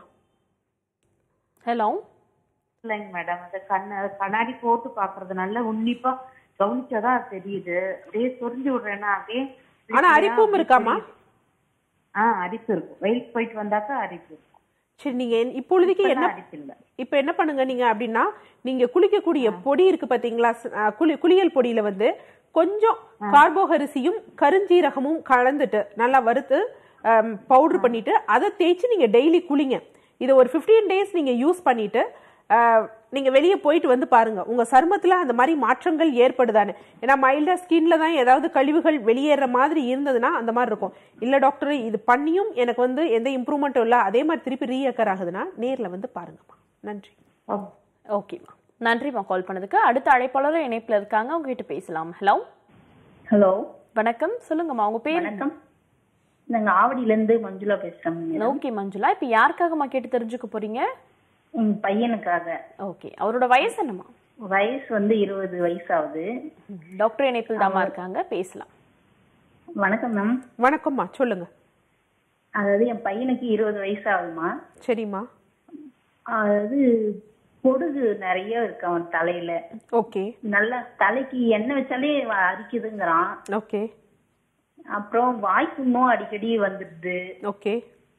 ஹலோ இல்லைங்க மேடம் அந்த கண்ண கண்ணாடி போட்டு பாக்குறதுனால உன்னிப்பா கவனிச்சாதான் அது தெரியுது அப்படியே சொரிஞ்சு விடுறேன்னா அப்படியே ஆனா அரிப்பும் இருக்காமா ஆ அரிப்பு இருக்கும் வெயிலுக்கு போயிட்டு வந்தாக்கா அரிப்பு இருக்கும் சரி நீங்க என்- இப்பொழுதைக்கு என்ன இப்பதான் அரிப்பு இல்ல இப்ப என்ன பண்ணுங்க நீங்க அப்படின்னா நீங்க குளிக்கக்கூடிய பொடி இருக்கு பாத்தீங்களா ஸ்- அஹ் குளி குளியல் பொடியில வந்து கொஞ்சம் கார்போகரிசியும் கருஞ்சீரகமும் கலந்துட்டு நல்லா வறுத்து பவுடர் பண்ணிட்டு அதை தேய்ச்சி நீங்க டெய்லி குளிங்க இதை ஒரு 15 டேஸ் நீங்க யூஸ் பண்ணிட்டு அஹ், நீங்க வெளியே போயிட்டு வந்து பாருங்க உங்க சருமத்துல அந்த மாதிரி மாற்றங்கள் ஏற்படுதான்னு ஏன்னா மைல்டா ஸ்கின்ல தான் ஏதாவது கழிவுகள் வெளியேற மாதிரி இருந்ததுன்னா அந்த மாதிரி இருக்கும் இல்ல டாக்டர் இது பண்ணியும் எனக்கு வந்து எந்த இம்ப்ரூவ்மெண்ட்டும் இல்ல அதே மாதிரி திருப்பி ரீஅக்கர் ஆகுதுன்னா நேர்ல வந்து பாருங்கம்மா நன்றி ஓகே. ஓகேம்மா நன்றிம்மா கால் பண்ணதுக்கு அடுத்த அழைப்பாளர் இணைப்புல இருக்காங்க அவங்க கிட்ட பேசலாம் ஹலோ ஹலோ வணக்கம் சொல்லுங்கம்மா உங்க பேர் வணக்கம் நாங்க ஆவடியில இருந்து மஞ்சுளா பேசுறேங்க ஓகே மஞ்சுளா இப்ப யாருக்காகம்மா கேட்டு தெரிஞ்சுக்க போறீங்க என் பையனுக்காக ஓகே அவரோட வயசு என்னம்மா வயசு வந்து இருபது வயசு ஆகுது டாக்டர் இணைப்பில் தாமா இருக்காங்க பேசலாம் வணக்கம் மேம் வணக்கம்மா சொல்லுங்க அதாவது என் பையனுக்கு இருபது வயசு ஆகுதுமா சரிம்மா அதாவது பொடுகு நிறைய இருக்கு அவன் தலையில ஓகே நல்லா தலைக்கு எண்ணெய் வச்சாலே அரிக்குதுங்கிறான் ஓகே அப்புறம் வாய்ப்புண்ணும் அடிக்கடி வந்துடுது ஓகே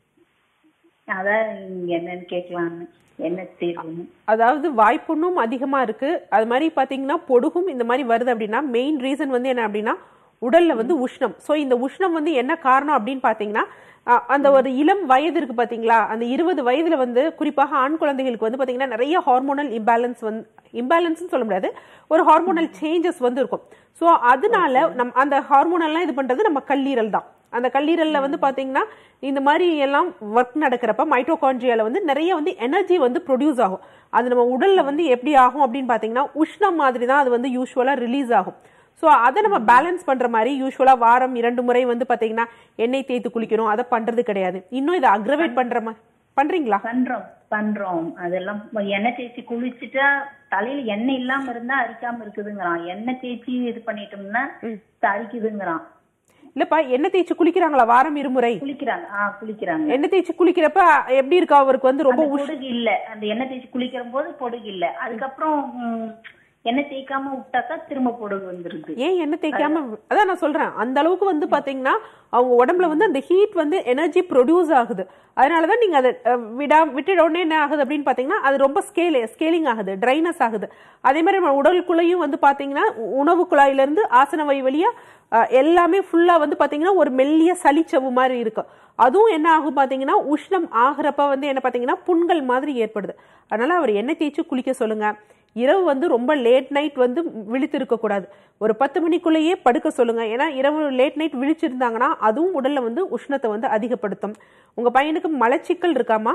அதான் இங்க என்னன்னு கேட்கலான்னு என்ன தீர்வுன்னு அதாவது வாய்ப்புண்ணும் அதிகமா இருக்கு அது மாதிரி பாத்தீங்கன்னா பொடுகும் இந்த மாதிரி வருது அப்படின்னா மெயின் ரீசன் வந்து என்ன அப்படின்னா உடல்ல வந்து உஷ்ணம் சோ இந்த உஷ்ணம் வந்து என்ன காரணம் அப்படின்னு பாத்தீங்கன்னா அஹ், அந்த ஒரு இளம் வயது இருக்கு பாத்தீங்களா அந்த இருபது வயதுல வந்து குறிப்பாக ஆண் குழந்தைகளுக்கு வந்து பாத்தீங்கன்னா நிறைய ஹார்மோனல் இம்பேலன்ஸ் வந்து இம்பேலன்ஸ் சொல்ல முடியாது ஒரு ஹார்மோனல் சேஞ்சஸ் வந்து இருக்கும் சோ அதனால நம் அந்த ஹார்மோனல்லாம் இது பண்றது நம்ம கல்லீரல் தான் அந்த கல்லீரல்ல வந்து பாத்தீங்கன்னா இந்த மாதிரி எல்லாம் ஒர்க் நடக்கிறப்ப மைட்டோகான்ட்ரியால வந்து நிறைய வந்து எனர்ஜி வந்து ப்ரொடியூஸ் ஆகும் அது நம்ம உடல்ல வந்து எப்படி ஆகும் அப்படின்னு பாத்தீங்கன்னா உஷ்ணம் மாதிரி தான் அது வந்து யூஸ்வலா ரிலீஸ் ஆகும் ஸோ அதை நம்ம பேலன்ஸ் பண்ற மாதிரி யூஸ்வலா வாரம் இரண்டு முறை வந்து பாத்தீங்கன்னா எண்ணெய் தேய்த்து குளிக்கணும் அதை பண்றது கிடையாது இன்னும் இதை அக்ரவேட் பண்ற மாதிரி பண்றீங்களா பண்றோம் பண்றோம் அதெல்லாம் எண்ணெய் தேய்ச்சி குளிச்சுட்டா தலையில எண்ணெய் இல்லாம இருந்தா அரிக்காம இருக்குதுங்கிறான் எண்ணெய் தேய்ச்சி இது பண்ணிட்டோம்னா அரிக்குதுங்கிறான் இல்லப்பா எண்ணெய் தேய்ச்சி குளிக்கிறாங்களா வாரம் இருமுறை குளிக்கிறாங்க ஆஹ் குளிக்கிறாங்க எண்ணெய் தேய்ச்சி குளிக்கிறப்ப எப்படி இருக்கா அவருக்கு வந்து ரொம்ப அந்த உஷ் பொடுகு இல்ல அந்த எண்ணெய் தேய்ச்சி குளிக்கிற போது பொடுகு இல்ல அதுக்கப்புறம் ம், எண்ணெய் தேய்க்காம விட்டாக்கா திரும்ப பொடுகு வந்துருது ஏன் எண்ணெய் தேய்க்காம அதான் நான் சொல்றேன் அந்த அளவுக்கு வந்து பாத்தீங்கன்னா அவங்க உடம்புல வந்து அந்த ஹீட் வந்து எனர்ஜி ப்ரொடியூஸ் ஆகுது அதனாலதான் நீங்க அதை அஹ், விடா விட்டுட உடனே என்ன ஆகுது அப்படின்னு பாத்தீங்கன்னா அது ரொம்ப ஸ்கேல் ஸ்கேலிங் ஆகுது ட்ரைனஸ் ஆகுது அதே மாதிரி நம்ம உடலுக்குள்ளேயும் வந்து பாத்தீங்கன்னா உ- உணவு குழாயில இருந்து ஆசன வாய் வழியா அஹ், எல்லாமே ஃபுல்லா வந்து பாத்தீங்கன்னா ஒரு மெல்லிய சளிச்சவு மாதிரி இருக்கு அதுவும் என்ன ஆகும் பாத்தீங்கன்னா உஷ்ணம் ஆகுறப்ப வந்து என்ன பாத்தீங்கன்னா புண்கள் மாதிரி ஏற்படுது அதனால அவர் எண்ணெய் தேய்ச்சி குளிக்க சொல்லுங்க இரவு வந்து ரொம்ப லேட் நைட் வந்து விழித்து இருக்கக்கூடாது ஒரு பத்து மணிக்குள்ளேயே படுக்க சொல்லுங்க ஏன்னா இரவு லேட் நைட் விழிச்சிருந்தாங்கன்னா அதுவும் உடல்ல வந்து உஷ்ணத்தை வந்து அதிகப்படுத்தும் உங்க பையனுக்கு மலச்சிக்கல் இருக்காமா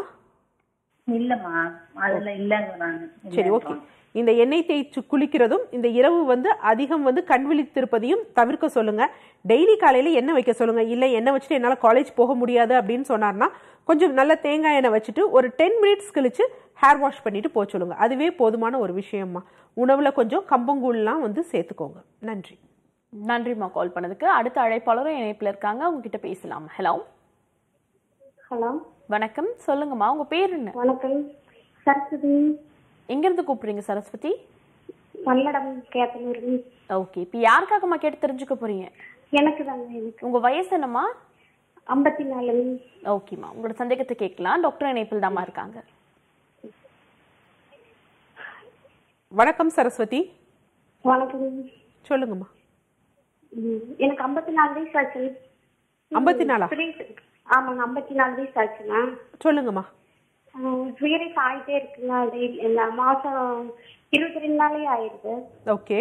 இல்லம்மா அதுல இல்லங்கிறாங்க சரி ஓகே இந்த எண்ணெய் தேய்ச்சி குளிக்கிறதும் இந்த இரவு வந்து அதிகம் வந்து கண் விழித்திருப்பதையும் தவிர்க்க சொல்லுங்க டெய்லி காலையில எண்ணெய் வைக்க சொல்லுங்க இல்ல எண்ணெய் வச்சுட்டு என்னால காலேஜ் போக முடியாது அப்படின்னு சொன்னார்னா கொஞ்சம் நல்ல தேங்காய் எண்ணெய் வச்சுட்டு ஒரு டென் மினிட்ஸ் கழிச்சு ஹேர் வாஷ் பண்ணிட்டு போக சொல்லுங்க அதுவே போதுமான ஒரு விஷயம்மா உணவுல கொஞ்சம் கம்பங்கூழ்லாம் வந்து சேர்த்துக்கோங்க நன்றி நன்றிம்மா கால் பண்ணதுக்கு அடுத்த அழைப்பாளரும் இணைப்புல இருக்காங்க அவங்க கிட்ட பேசலாம் ஹலோ ஹலோ வணக்கம் சொல்லுங்கம்மா உங்க பேர் என்ன வணக்கம் சரஸ்வதி எங்க இருந்து கூப்பிடுறீங்க சரஸ்வதி பல்லடம் கேத்தனூர் ஓகே இப்போ யாருக்காகம்மா கேட்டு தெரிஞ்சுக்க போறீங்க எனக்கு தாங்க எனக்கு உங்க வயசு என்னம்மா ஐம்பத்தி நாலு ஓகேம்மா உங்களோட சந்தேகத்தை கேட்கலாம் டாக்டர் இணைப்பில் தாம்மா இருக்காங்க வணக்கம் சரஸ்வதி வணக்கம் சொல்லுங்கம்மா ம், எனக்கு ஐம்பத்தி நாலு வயசு ஆச்சு ஐம்பத்தி நாலா ஆமாங்க ஐம்பத்தி நாலு வயசு ஆச்சுங்க சொல்லுங்கம்மா பீரியட்ஸ் ஆகிட்டே இருக்குங்க டெய்லி இந்த மாதம் இருபத்தி ரெண்டு நாளே ஆயிடுது ஓகே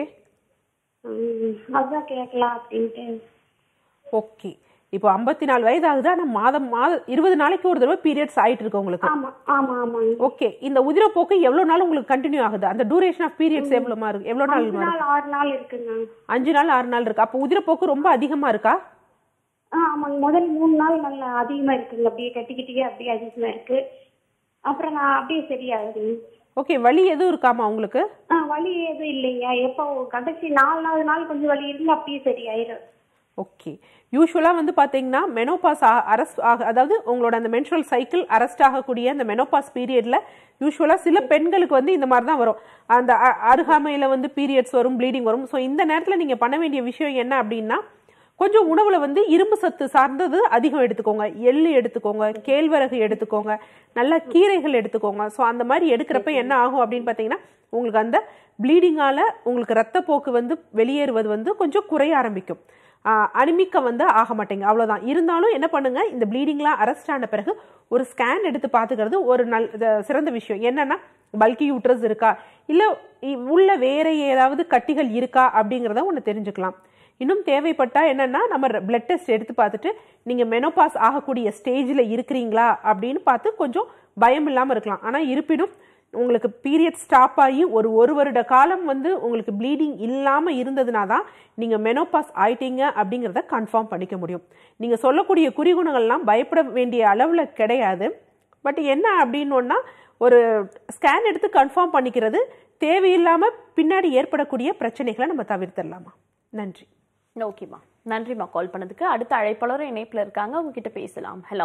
ம், அதான் கேட்கலாம் அப்படின்ட்டு ஓகே இப்போ ஐம்பத்தி நாலு வயது ஆகுது ஆனால் மாதம் மாதம் இருபது நாளைக்கு ஒரு தடவை பீரியட்ஸ் ஆயிட்டு இருக்கு உங்களுக்கு ஆமா ஆமா ஆமாங்க ஓகே இந்த உதிரப்போக்கு எவ்வளவு நாள் உங்களுக்கு கண்டினியூ ஆகுது அந்த டூரேஷன் ஆஃப் பீரியட்ஸ் எவ்வளவு இருக்கு எவ்வளவு நாள் அஞ்சு இருக்கு? நாள் ஆறு நாள் இருக்குங்க அஞ்சு நாள் ஆறு நாள் இருக்கு அப்போ உதிரப்போக்கு ரொம்ப அதிகமா இருக்கா ஆ ஆமாங்க முதல் மூணு நாள் நல்லா அதிகமா இருக்குங்க அப்படியே கட்டிக்கிட்டே அப்படியே அதிகமா இருக்கு அப்புறம் நான் அப்படியே சரியாகுது ஓகே வலி எதுவும் இருக்காமா உங்களுக்கு ஆ வலி எதுவும் இல்லைங்க எப்போ கடைசி நாலு நாலு நாள் கொஞ்சம் வலி இருந்து அப்படியே சரியாயிரும் ஓகே யூஸ்வலாக வந்து பார்த்தீங்கன்னா மெனோபாஸ் அரெஸ்ட் ஆக அதாவது உங்களோட அந்த மென்சுரல் சைக்கிள் அரெஸ்ட் ஆகக்கூடிய அந்த மெனோபாஸ் பீரியட்ல யூஸ்வலாக சில பெண்களுக்கு வந்து இந்த மாதிரி தான் வரும் அந்த அ- அருகாமையில வந்து பீரியட்ஸ் வரும் ப்ளீடிங் வரும் ஸோ இந்த நேரத்தில் நீங்கள் பண்ண வேண்டிய விஷயம் என்ன அப்படின்னா கொஞ்சம் உணவுல வந்து இரும்பு சத்து சார்ந்தது அதிகம் எடுத்துக்கோங்க எள்ளு எடுத்துக்கோங்க கேழ்வரகு எடுத்துக்கோங்க நல்ல கீரைகள் எடுத்துக்கோங்க ஸோ அந்த மாதிரி எடுக்கிறப்ப என்ன ஆகும் அப்படின்னு பார்த்தீங்கன்னா உங்களுக்கு அந்த ப்ளீடிங்கால உங்களுக்கு ரத்தப்போக்கு வந்து வெளியேறுவது வந்து கொஞ்சம் குறைய ஆரம்பிக்கும் அனிமிக்க வந்து ஆக மாட்டேங்க அவ்வளோதான் இருந்தாலும் என்ன பண்ணுங்க இந்த ப்ளீடிங்லாம் அரெஸ்ட் ஆன பிறகு ஒரு ஸ்கேன் எடுத்து பார்த்துக்கிறது ஒரு நல் இது சிறந்த விஷயம் என்னன்னா பல்கி யூட்ரஸ் இருக்கா இல்லை உள்ள வேற ஏதாவது கட்டிகள் இருக்கா அப்படிங்கிறத ஒன்று தெரிஞ்சுக்கலாம் இன்னும் தேவைப்பட்டா என்னன்னா நம்ம பிளட் டெஸ்ட் எடுத்து பார்த்துட்டு நீங்க மெனோபாஸ் ஆகக்கூடிய ஸ்டேஜில் இருக்கிறீங்களா அப்படின்னு பார்த்து கொஞ்சம் பயம் இல்லாமல் இருக்கலாம் ஆனால் இருப்பினும் உங்களுக்கு பீரியட் ஸ்டாப் ஆகி ஒரு ஒரு வருட காலம் வந்து உங்களுக்கு ப்ளீடிங் இல்லாமல் இருந்ததுனா தான் நீங்கள் மெனோபாஸ் ஆயிட்டீங்க அப்படிங்கிறத கன்ஃபார்ம் பண்ணிக்க முடியும் நீங்கள் சொல்லக்கூடிய குறிகுணங்கள்லாம் பயப்பட வேண்டிய அளவில் கிடையாது பட் என்ன அப்படின்னோன்னா ஒரு ஸ்கேன் எடுத்து கன்ஃபார்ம் பண்ணிக்கிறது தேவையில்லாமல் பின்னாடி ஏற்படக்கூடிய பிரச்சனைகளை நம்ம தவிர்த்திடலாமா நன்றி ஓகேம்மா நன்றிம்மா கால் பண்ணதுக்கு அடுத்த அழைப்பாளரும் இணைப்புல இருக்காங்க அவங்க கிட்ட பேசலாம் ஹலோ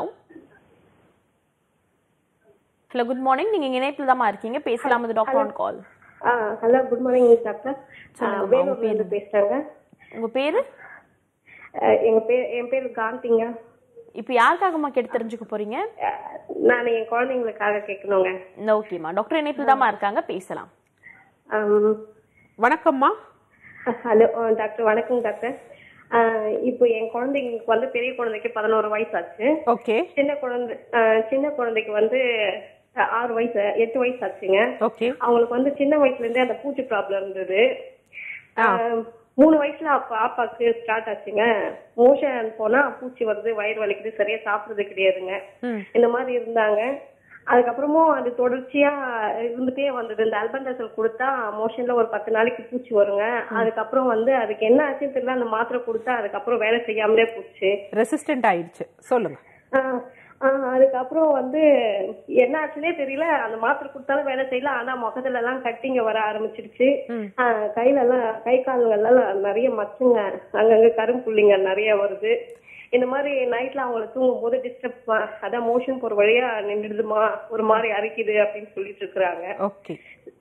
ஹலோ குட் மார்னிங் நீங்க இங்க இணைப்புல தான் இருக்கீங்க பேசலாம் இது doctor on call hello good morning doctor சொல்லுங்கம்மா, வேலூர்ல இருந்து பேசுறாங்க உங்க பேரு அஹ், எங்க பேர் என் பேர் காந்திங்க இப்போ யாருக்காகம்மா கேட்டு தெரிஞ்சுக்க போறீங்க அஹ், நான் என் குழந்தைங்களுக்காக கேட்கணுங்க ஓகேம்மா டாக்டர் இணைப்புல தான் இருக்காங்க பேசலாம் அம், வணக்கம்மா ஹலோ அஹ், டாக்டர் வணக்கம் டாக்டர் அஹ், இப்போ என் குழந்தைங்களுக்கு வந்து பெரிய குழந்தைக்கு பதினோரு வயசு ஆச்சு ஓகே சின்ன குழந்தை அஹ், சின்ன குழந்தைக்கு வந்து அஹ், ஆறு வயசு எட்டு வயசு ஆச்சுங்க ஓகே அவங்களுக்கு வந்து சின்ன வயசுல இருந்தே அந்த பூச்சி ப்ராப்ளம் இருந்தது ஆஹ், மூணு வயசுல அப்ப பாப்பாக்கு ஸ்டார்ட் ஆச்சுங்க மோஷன் போனா பூச்சி வருது வயிறு வலிக்குது சரியா சாப்பிடுறது கிடையாதுங்க ம். இந்த மாதிரி இருந்தாங்க அதுக்கப்புறமும் அது தொடர்ச்சியா இருந்துட்டே வந்தது இந்த அல்பண்டசல் கொடுத்தா மோஷன்ல ஒரு பத்து நாளைக்கு பூச்சி வருங்க அதுக்கப்புறம் வந்து அதுக்கு என்ன ஆச்சுன்னு தெரியல அந்த மாத்திரை கொடுத்தா அதுக்கப்புறம் வேலை செய்யாமலே போச்சு ரெசிஸ்டன்ட் ஆயிடுச்சு சொல்லுங்க ஆஹ் ஆஹ் அதுக்கப்புறம் வந்து என்ன ஆச்சுன்னே தெரியல அந்த மாத்திரை கொடுத்தாலும் வேலை செய்யல ஆனா முகத்துல எல்லாம் கட்டிங்க வர ஆரம்பிச்சிருச்சு ஆஹ் கையில எல்லாம் கை கால்கள் எல்லாம் நிறைய மச்சுங்க அங்கங்க கரும்புள்ளிங்க நிறைய வருது இந்த மாதிரி நைட்ல அவங்கள தூங்கும் போது டிஸ்டர்ப் அதான் மோஷன் போற வழியா நின்றுடுதுமா ஒரு மாதிரி அரிக்குது அப்படின்னு சொல்லிட்டு இருக்கிறாங்க ஓகே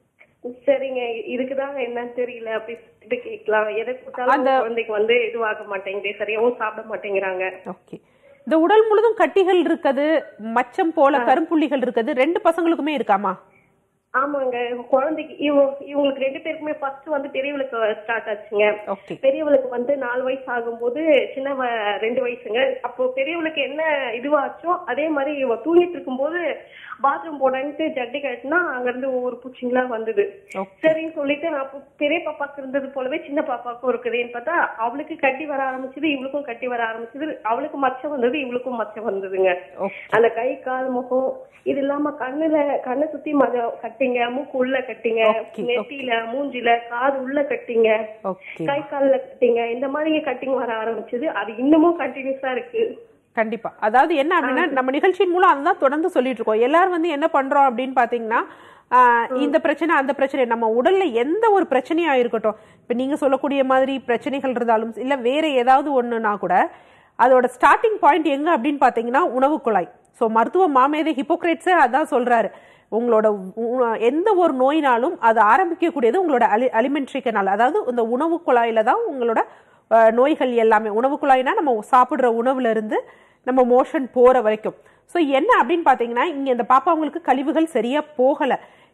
சரிங்க இதுக்குதாங்க என்னன்னு தெரியல அப்படி சொல்லிட்டு கேட்கலாம் எதை கொடுத்தாலும் அந்த- குழந்தைக்கு வந்து இதுவாக மாட்டேங்குது சரியாவும் சாப்பிட மாட்டேங்கிறாங்க ஓகே இந்த உடல் முழுதும் கட்டிகள் இருக்குது மச்சம் போல கரும்புள்ளிகள் இருக்குது ரெண்டு பசங்களுக்குமே இருக்காமா ஆமாங்க குழந்தைக்கு இவங்க இவங்களுக்கு ரெண்டு பேருக்குமே ஃபர்ஸ்ட் வந்து பெரியவளுக்கு ஸ்டார்ட் ஆச்சுங்க ஓகே பெரியவளுக்கு வந்து நாலு வயசு ஆகும்போது சின்னவ ரெண்டு வயசுங்க அப்போ பெரியவளுக்கு என்ன இதுவாச்சோ அதே மாதிரி இவ தூங்கிட்டு இருக்கும்போது பாத்ரூம் போடன்ட்டு ஜட்டி கட்டினா அங்க இருந்து ஒவ்வொரு பூச்சிங்களா வந்தது ஓகே சரின்னு சொல்லிட்டு நான் அப்போ பெரிய பாப்பாக்கு இருந்தது போலவே சின்ன பாப்பாக்கும் இருக்குதுன்னு பார்த்தா அவளுக்கு கட்டி வர ஆரம்பிச்சது இவளுக்கும் கட்டி வர ஆரம்பிச்சது அவளுக்கு மச்சம் வந்தது இவளுக்கும் மச்சம் வந்ததுங்க ஓகே அந்த கை கால் முகம் இது இல்லாம கண்ணுல கண்ணை சுத்தி மதம் கட்டிங்க மூக்கு உள்ள கட்டிங்க Okay, நெத்தியில மூஞ்சில காது உள்ள கட்டிங்க ஓகே கை கால்ல கட்டிங்க இந்த மாதிரி கட்டிங் வர ஆரம்பிச்சது அது இன்னமும் கண்டினியூஸா இருக்கு கண்டிப்பா அதாவது என்ன அப்படின்னா நம்ம நிகழ்ச்சியின் மூலம் அதுதான் தொடர்ந்து சொல்லிட்டு இருக்கோம் எல்லாரும் வந்து என்ன பண்றோம் அப்படின்னு பாத்தீங்கன்னா ஆஹ், இந்த பிரச்சனை அந்த பிரச்சனை நம்ம உடல்ல எந்த ஒரு பிரச்சனையா இருக்கட்டும் இப்ப நீங்க சொல்லக்கூடிய மாதிரி பிரச்சனைகள் இருந்தாலும் இல்ல வேற ஏதாவது ஒண்ணுனா கூட அதோட ஸ்டார்டிங் பாயிண்ட் எங்க அப்படின்னு பாத்தீங்கன்னா உணவு குழாய் ஸோ மருத்துவ மாமேதை ஹிப்போக்ரேட்ஸே அதான் சொல்றாரு உங்களோட உ- எந்த ஒரு நோயினாலும் அது ஆரம்பிக்கக்கூடியது உங்களோட அலி அலிமெண்ட்ரி கனால் அதாவது இந்த உணவு குழாயில தான் உங்களோட அஹ், நோய்கள் எல்லாமே உணவு குழாய்னா நம்ம சாப்பிடுற உணவுல இருந்து நம்ம மோஷன் போற வரைக்கும் ஸோ என்ன அப்படின்னு பார்த்தீங்கன்னா இங்க இந்த பாப்பா அவங்களுக்கு கழிவுகள் சரியா போகல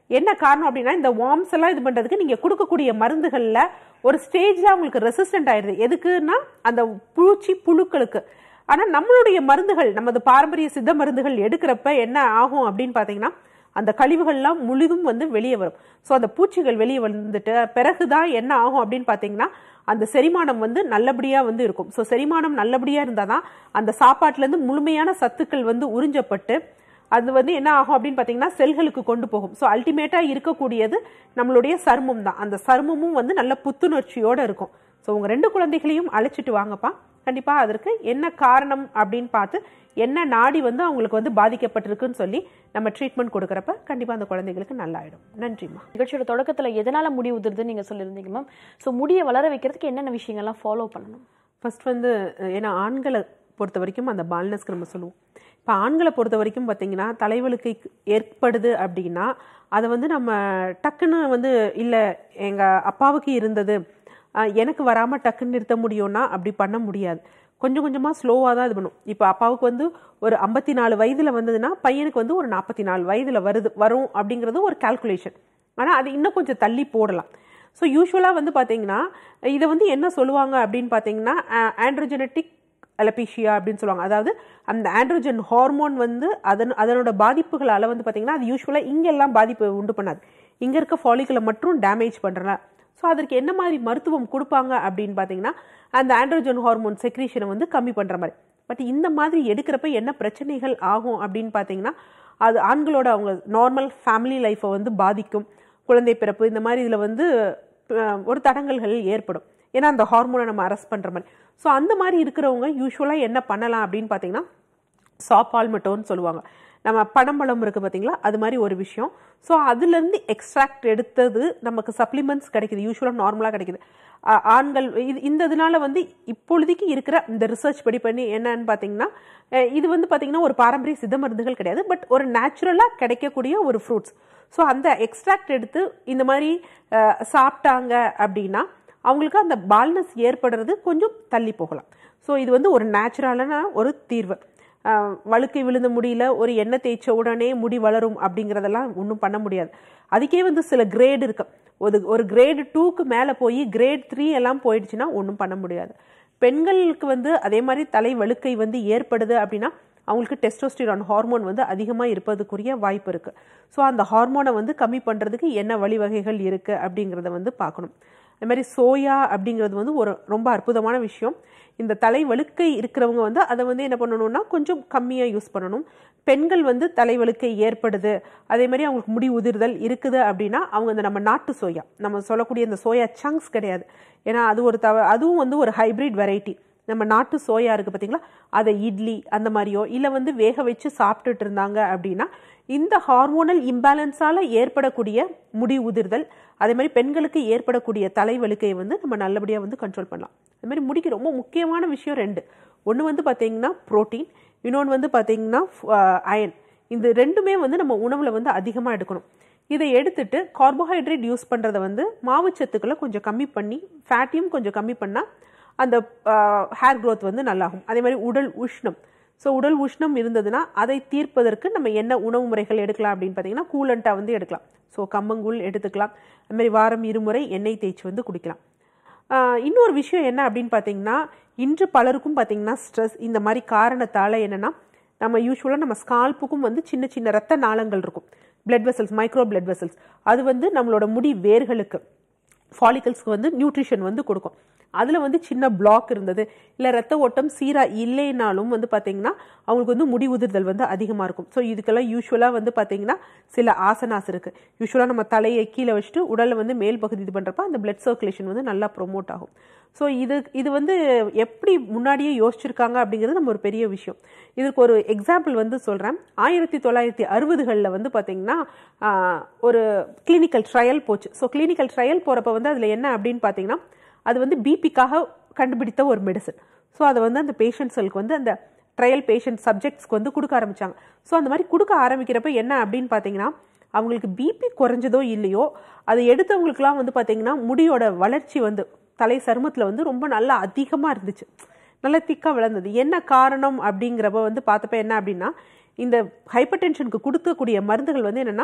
என்ன காரணம் அப்படின்னா இந்த வார்ம்ஸ் எல்லாம் இது பண்றதுக்கு நீங்க கொடுக்கக்கூடிய மருந்துகள்ல ஒரு ஸ்டேஜ்ல அவங்களுக்கு ரெசிஸ்டன்ட் ஆயிடுது எதுக்குன்னா அந்த பூச்சி புழுக்களுக்கு ஆனா நம்மளுடைய மருந்துகள் நமது பாரம்பரிய சித்த மருந்துகள் எடுக்கிறப்ப என்ன ஆகும் அப்படின்னு பாத்தீங்கன்னா அந்த கழிவுகள்லாம் முழுதும் வந்து வெளியே வரும் ஸோ அந்த பூச்சிகள் வெளியே வந்துட்டு பிறகுதான் என்ன ஆகும் அப்படின்னு பார்த்தீங்கன்னா அந்த செரிமானம் வந்து நல்லபடியாக வந்து இருக்கும் ஸோ செரிமானம் நல்லபடியாக இருந்தால் தான் அந்த சாப்பாட்டிலேருந்து முழுமையான சத்துக்கள் வந்து உறிஞ்சப்பட்டு அது வந்து என்ன ஆகும் அப்படின்னு பார்த்தீங்கன்னா செல்களுக்கு கொண்டு போகும் ஸோ அல்டிமேட்டாக இருக்கக்கூடியது நம்மளுடைய சருமம் தான் அந்த சருமமும் வந்து நல்ல புத்துணர்ச்சியோடு இருக்கும் ஸோ உங்கள் ரெண்டு குழந்தைகளையும் அழைச்சிட்டு வாங்கப்பா கண்டிப்பாக அதற்கு என்ன காரணம் அப்படின்னு பார்த்து என்ன நாடி வந்து அவங்களுக்கு வந்து பாதிக்கப்பட்டிருக்குன்னு சொல்லி நம்ம ட்ரீட்மெண்ட் கொடுக்குறப்ப கண்டிப்பாக அந்த குழந்தைகளுக்கு நல்லாயிடும் நன்றிம்மா நிகழ்ச்சியோட தொடக்கத்துல எதனால முடி உதிருதுன்னு நீங்க சொல்லியிருந்தீங்க மேம் ஸோ முடியை வளர வைக்கிறதுக்கு என்னென்ன விஷயங்கள்லாம் ஃபாலோ பண்ணணும் ஃபர்ஸ்ட் வந்து அஹ், ஏன்னா ஆண்களை பொறுத்த வரைக்கும் அந்த பால்னஸ்க்கு நம்ம சொல்லுவோம் இப்போ ஆண்களை பொறுத்த வரைக்கும் பார்த்தீங்கன்னா தலைவலிக்கை ஏற்படுது அப்படின்னா அதை வந்து நம்ம டக்குன்னு வந்து இல்லை எங்கள் அப்பாவுக்கு இருந்தது அஹ், எனக்கு வராமல் டக்குன்னு நிறுத்த முடியும்னா அப்படி பண்ண முடியாது கொஞ்சம் கொஞ்சமாக ஸ்லோவாக தான் இது பண்ணும் இப்போ அப்பாவுக்கு வந்து ஒரு ஐம்பத்தி நாலு வயதில் வந்ததுன்னா பையனுக்கு வந்து ஒரு நாற்பத்தி நாலு வயதில் வருது வரும் அப்படிங்கிறது ஒரு கால்குலேஷன் ஆனால் அது இன்னும் கொஞ்சம் தள்ளி போடலாம் ஸோ யூஸ்வலாக வந்து பார்த்தீங்கன்னா இதை வந்து என்ன சொல்லுவாங்க அப்படின்னு பார்த்தீங்கன்னா ஆண்ட்ரோஜெனட்டிக் அலபீஷியா அப்படின்னு சொல்லுவாங்க அதாவது அந்த ஆண்ட்ரோஜன் ஹார்மோன் வந்து அதன் அதனோட பாதிப்புகளால் வந்து பார்த்தீங்கன்னா அது யூஸ்வலாக இங்கெல்லாம் பாதிப்பு உண்டு பண்ணாது இங்கே இருக்க ஃபாலிகளை மட்டும் டேமேஜ் பண்ணுறல ஸோ அதற்கு என்ன மாதிரி மருத்துவம் கொடுப்பாங்க அப்படின்னு பார்த்தீங்கன்னா அந்த ஆண்ட்ரோஜன் ஹார்மோன் செக்ரீஷனை வந்து கம்மி பண்ணுற மாதிரி பட் இந்த மாதிரி எடுக்கிறப்ப என்ன பிரச்சனைகள் ஆகும் அப்படின்னு பார்த்தீங்கன்னா அது ஆண்களோட அவங்க நார்மல் ஃபேமிலி லைஃப்பை வந்து பாதிக்கும் குழந்தை பிறப்பு இந்த மாதிரி இதில் வந்து அஹ், ஒரு தடங்கல்கள் ஏற்படும் ஏன்னா அந்த ஹார்மோனை நம்ம அரெஸ்ட் பண்ணுற மாதிரி ஸோ அந்த மாதிரி இருக்கிறவங்க யூஸ்வலாக என்ன பண்ணலாம் அப்படின்னு பார்த்தீங்கன்னா சாப்பால்மெட்டோன்னு சொல்லுவாங்க நம்ம பனம்பழம் இருக்குது பார்த்தீங்களா அது மாதிரி ஒரு விஷயம் ஸோ அதுலேருந்து எக்ஸ்ட்ராக்ட் எடுத்தது நமக்கு சப்ளிமெண்ட்ஸ் கிடைக்குது யூஸ்வலாக நார்மலாக கிடைக்குது ஆ- ஆண்கள் இது இந்த இதனால வந்து இப்பொழுதைக்கு இருக்கிற இந்த ரிசர்ச் படி பண்ணி என்னன்னு பார்த்தீங்கன்னா அஹ், இது வந்து பார்த்தீங்கன்னா ஒரு பாரம்பரிய சித்த மருந்துகள் கிடையாது பட் ஒரு நேச்சுரலாக கிடைக்கக்கூடிய ஒரு ஃப்ரூட்ஸ் ஸோ அந்த எக்ஸ்ட்ராக்ட் எடுத்து இந்த மாதிரி அஹ், சாப்பிட்டாங்க அப்படின்னா அவங்களுக்கு அந்த பால்னஸ் ஏற்படுறது கொஞ்சம் தள்ளி போகலாம் ஸோ இது வந்து ஒரு நேச்சுரலான ஒரு தீர்வு ஆஹ் வழுக்கை விழுந்த முடியல ஒரு எண்ணெய் தேய்ச்ச உடனே முடி வளரும் அப்படிங்கிறதெல்லாம் ஒன்றும் பண்ண முடியாது அதுக்கே வந்து சில கிரேடு இருக்கு ஒரு ஒரு கிரேடு டூக்கு மேலே போய் கிரேட் த்ரீ எல்லாம் போயிடுச்சுன்னா ஒன்றும் பண்ண முடியாது பெண்களுக்கு வந்து அதே மாதிரி தலை வழுக்கை வந்து ஏற்படுது அப்படின்னா அவங்களுக்கு டெஸ்டோஸ்டிரான் ஹார்மோன் வந்து அதிகமாக இருப்பதுக்குரிய வாய்ப்பு இருக்குது ஸோ அந்த ஹார்மோனை வந்து கம்மி பண்ணுறதுக்கு என்ன வழிவகைகள் இருக்குது அப்படிங்கிறத வந்து பார்க்கணும் அது மாதிரி சோயா அப்படிங்கிறது வந்து ஒரு ரொம்ப அற்புதமான விஷயம் இந்த தலை வழுக்கை இருக்கிறவங்க வந்து அதை வந்து என்ன பண்ணணும்னா கொஞ்சம் கம்மியாக யூஸ் பண்ணணும் பெண்கள் வந்து தலைவழுக்கை ஏற்படுது அதே மாதிரி அவங்களுக்கு முடி உதிர்தல் இருக்குது அப்படின்னா அவங்க இந்த நம்ம நாட்டு சோயா நம்ம சொல்லக்கூடிய இந்த சோயா சங்க்ஸ் கிடையாது ஏன்னா அது ஒரு தவ அதுவும் வந்து ஒரு ஹைபிரிட் வெரைட்டி நம்ம நாட்டு சோயா இருக்குது பார்த்தீங்களா அதை இட்லி அந்த மாதிரியோ இல்லை வந்து வேக வச்சு சாப்பிட்டுட்டு இருந்தாங்க அப்படின்னா இந்த ஹார்மோனல் இம்பேலன்ஸால் ஏற்படக்கூடிய முடி உதிர்தல் அதே மாதிரி பெண்களுக்கு ஏற்படக்கூடிய தலைவலிக்கையை வந்து நம்ம நல்லபடியாக வந்து கண்ட்ரோல் பண்ணலாம் அது மாதிரி முடிக்கு ரொம்ப முக்கியமான விஷயம் ரெண்டு ஒன்று வந்து பார்த்தீங்கன்னா புரோட்டீன் இன்னொன்று வந்து பார்த்தீங்கன்னா அயன் இந்த ரெண்டுமே வந்து நம்ம உணவில் வந்து அதிகமாக எடுக்கணும் இதை எடுத்துட்டு கார்போஹைட்ரேட் யூஸ் பண்ணுறத வந்து மாவுச்சத்துக்களை கொஞ்சம் கம்மி பண்ணி ஃபேட்டையும் கொஞ்சம் கம்மி பண்ணால் அந்த ஹேர் growth வந்து நல்லாகும் அதே மாதிரி உடல் உஷ்ணம் ஸோ உடல் உஷ்ணம் இருந்ததுன்னா அதை தீர்ப்பதற்கு நம்ம என்ன உணவு முறைகள் எடுக்கலாம் அப்படின்னு பார்த்தீங்கன்னா கூலண்ட்டாக வந்து எடுக்கலாம் ஸோ கம்பங்கூழ் எடுத்துக்கலாம் அது மாதிரி வாரம் இருமுறை எண்ணெய் தேய்ச்சி வந்து குடிக்கலாம் ஆஹ் இன்னொரு விஷயம் என்ன அப்படின்னு பார்த்தீங்கன்னா இன்று பலருக்கும் பார்த்தீங்கன்னா ஸ்ட்ரெஸ் இந்த மாதிரி காரணத்தால் என்னென்னா நம்ம யூஸ்வலாக நம்ம ஸ்கால்ப்புக்கும் வந்து சின்ன சின்ன ரத்த நாளங்கள் இருக்கும் blood vessels micro blood vessels அது வந்து நம்மளோட முடி வேர்களுக்கு ஃபாலிகல்ஸ்க்கு வந்து நியூட்ரிஷன் வந்து கொடுக்கும் அதில் வந்து சின்ன பிளாக் இருந்தது இல்லை ரத்த ஓட்டம் சீராக இல்லைனாலும் வந்து பார்த்தீங்கன்னா அவங்களுக்கு வந்து முடி உதிர்தல் வந்து அதிகமாக இருக்கும் ஸோ இதுக்கெல்லாம் யூஸ்வலாக வந்து பார்த்தீங்கன்னா சில ஆசனாஸ் இருக்குது யூஸ்வலாக நம்ம தலையை கீழே வச்சுட்டு உடலில் வந்து மேல் பகுதி இது பண்ணுறப்ப அந்த பிளட் சர்க்குலேஷன் வந்து நல்லா ப்ரொமோட் ஆகும் ஸோ இது இது வந்து எப்படி முன்னாடியே யோசிச்சிருக்காங்க அப்படிங்கிறது நம்ம ஒரு பெரிய விஷயம் இதுக்கு ஒரு எக்ஸாம்பிள் வந்து சொல்கிறேன் ஆயிரத்தி தொள்ளாயிரத்தி அறுபதுகளில் வந்து பார்த்தீங்கன்னா ஆஹ், ஒரு கிளினிக்கல் ட்ரையல் போச்சு ஸோ கிளினிக்கல் ட்ரையல் போகிறப்ப வந்து அதில் என்ன அப்படின்னு பார்த்தீங்கன்னா அது வந்து பிபிக்காக கண்டுபிடித்த ஒரு மெடிசன் ஸோ அதை வந்து அந்த பேஷண்ட்ஸ்களுக்கு வந்து அந்த ட்ரையல் பேஷண்ட் சப்ஜெக்ட்ஸ்க்கு வந்து கொடுக்க ஆரம்பிச்சாங்க ஸோ அந்த மாதிரி கொடுக்க ஆரம்பிக்கிறப்ப என்ன அப்படின்னு பார்த்தீங்கன்னா அவங்களுக்கு பிபி குறைஞ்சதோ இல்லையோ அதை எடுத்தவங்களுக்குலாம் வந்து பார்த்தீங்கன்னா முடியோட வளர்ச்சி வந்து தலை சருமத்தில் வந்து ரொம்ப நல்லா அதிகமாக இருந்துச்சு நல்லா திக்காக விளர்ந்தது என்ன காரணம் அப்படிங்கிறப்ப வந்து பார்த்தப்ப என்ன அப்படின்னா இந்த ஹைப்பர் டென்ஷனுக்கு கொடுக்கக்கூடிய மருந்துகள் வந்து என்னென்னா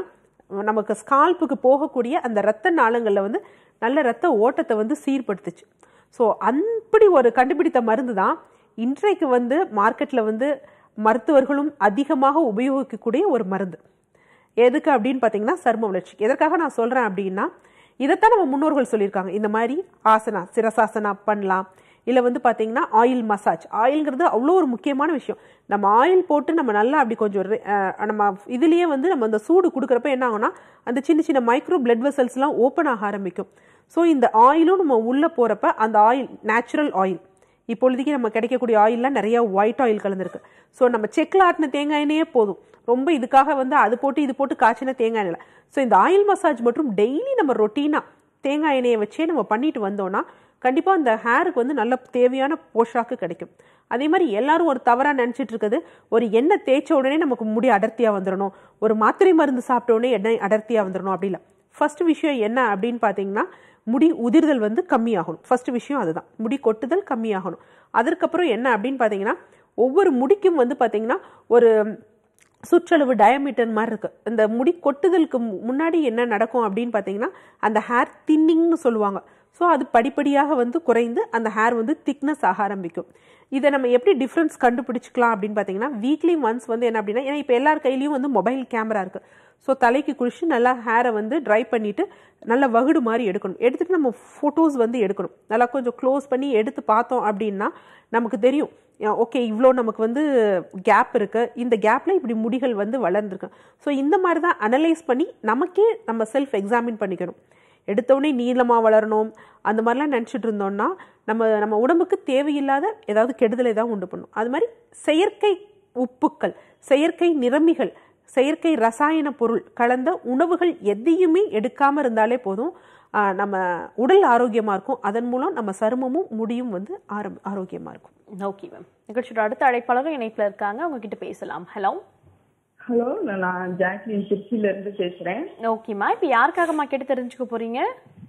நமக்கு ஸ்கால்ப்புக்கு போகக்கூடிய அந்த ரத்த நாளங்களில் வந்து நல்ல ரத்த ஓட்டத்தை வந்து சீர்படுத்துச்சு ஸோ அப்படி ஒரு கண்டுபிடித்த மருந்து தான் இன்றைக்கு வந்து மார்க்கெட்டில் வந்து மருத்துவர்களும் அதிகமாக உபயோகிக்கக்கூடிய ஒரு மருந்து எதுக்கு அப்படின்னு பார்த்தீங்கன்னா சர்ம வளர்ச்சிக்கு எதற்காக நான் சொல்கிறேன் அப்படின்னா இதைத்தான் நம்ம முன்னோர்கள் சொல்லியிருக்காங்க இந்த மாதிரி ஆசனா சிரசாசனா பண்ணலாம் இல்லை வந்து பார்த்தீங்கன்னா ஆயில் மசாஜ் ஆயில்ங்கிறது அவ்வளோ ஒரு முக்கியமான விஷயம் நம்ம ஆயில் போட்டு நம்ம நல்லா அப்படி கொஞ்சம் re- அஹ், நம்ம இதுலேயே வந்து நம்ம அந்த சூடு கொடுக்குறப்ப என்ன ஆகும்னா அந்த சின்ன சின்ன மைக்ரோ பிளட் வெசல்ஸ்லாம் ஓப்பன் ஆக ஆரம்பிக்கும் ஸோ இந்த ஆயிலும் நம்ம உள்ளே போகிறப்ப அந்த ஆயில் நேச்சுரல் ஆயில் இப்பொழுதைக்கு நம்ம கிடைக்கக்கூடிய ஆயில்லாம் நிறைய ஒயிட் ஆயில் கலந்துருக்கு ஸோ நம்ம செக்கில் ஆட்டின தேங்காய் எண்ணெயே போதும் ரொம்ப இதுக்காக வந்து அது போட்டு இது போட்டு காய்ச்சின தேங்காய் எண்ணெய் ஸோ இந்த ஆயில் மசாஜ் மற்றும் டெய்லி நம்ம ரொட்டீனாக தேங்காய் எண்ணெயை வச்சே நம்ம பண்ணிட்டு வந்தோம்னா கண்டிப்பாக அந்த ஹேருக்கு வந்து நல்ல தேவையான போஷாக்கு கிடைக்கும் அதே மாதிரி எல்லாரும் ஒரு தவறாக நினச்சிட்டு இருக்குது ஒரு எண்ணெய் தேய்ச்ச உடனே நமக்கு முடி அடர்த்தியாக வந்துடணும் ஒரு மாத்திரை மருந்து சாப்பிட்ட உடனே எண்ணெய் அடர்த்தியாக வந்துடணும் அப்படி இல்லை ஃபர்ஸ்ட் விஷயம் என்ன அப்படின்னு பார்த்தீங்கன்னா முடி உதிர்தல் வந்து கம்மியாகணும் ஃபர்ஸ்ட் விஷயம் அதுதான் முடி கொட்டுதல் கம்மியாகணும் அதற்கப்புறம் என்ன அப்படின்னு பார்த்தீங்கன்னா ஒவ்வொரு முடிக்கும் வந்து பார்த்தீங்கன்னா ஒரு சுற்றளவு டயமீட்டர் மாதிரி இருக்கு இந்த முடி கொட்டுதலுக்கு மு- முன்னாடி என்ன நடக்கும் அப்படின்னு பார்த்தீங்கன்னா அந்த ஹேர் தின்னிங்னு சொல்லுவாங்க ஸோ அது படிப்படியாக வந்து குறைந்து அந்த ஹேர் வந்து திக்னஸ் ஆக ஆரம்பிக்கும் இதை நம்ம எப்படி டிஃப்ரென்ஸ் கண்டுபிடிச்சிக்கலாம் அப்படின்னு பார்த்தீங்கன்னா வீக்லி ஒன்ஸ் வந்து என்ன அப்படின்னா ஏன்னா இப்போ எல்லார் கையிலையும் வந்து மொபைல் கேமரா இருக்கு ஸோ தலைக்கு குளிச்சு நல்லா ஹேரை வந்து ட்ரை பண்ணிட்டு நல்லா வகுடு மாதிரி எடுக்கணும் எடுத்துட்டு நம்ம ஃபோட்டோஸ் வந்து எடுக்கணும் நல்லா கொஞ்சம் க்ளோஸ் பண்ணி எடுத்து பார்த்தோம் அப்படின்னா நமக்கு தெரியும் ஓகே இவ்வளோ நமக்கு வந்து கேப் இருக்கு இந்த கேப்ல இப்படி முடிகள் வந்து வளர்ந்துருக்கு ஸோ இந்த மாதிரி தான் அனலைஸ் பண்ணி நமக்கே நம்ம செல்ஃப் எக்ஸாமின் பண்ணிக்கணும் எடுத்தவுடனே நீளமாக வளரணும் அந்த மாதிரிலாம் நினச்சிட்டு இருந்தோம்னா நம்ம நம்ம உடம்புக்கு தேவையில்லாத ஏதாவது கெடுதலை தான் உண்டு பண்ணும் அது மாதிரி செயற்கை உப்புக்கள் செயற்கை நிறமிகள் செயற்கை ரசாயன பொருள் கலந்த உணவுகள் எதையுமே எடுக்காமல் இருந்தாலே போதும் ஆஹ், நம்ம உடல் ஆரோக்கியமாக இருக்கும் அதன் மூலம் நம்ம சருமமும் முடியும் வந்து ஆரம் ஆரோக்கியமாக இருக்கும் ஓகே மேம் நிகழ்ச்சியோட அடுத்த அழைப்பாளரும் இணைப்புல இருக்காங்க அவங்க கிட்ட பேசலாம் ஹலோ ஹலோ நான் ஜாக்லின் திருச்சியில இருந்து பேசுறேன் ஓகேம்மா இப்போ யாருக்காகம்மா கேட்டு தெரிஞ்சுக்க போறீங்க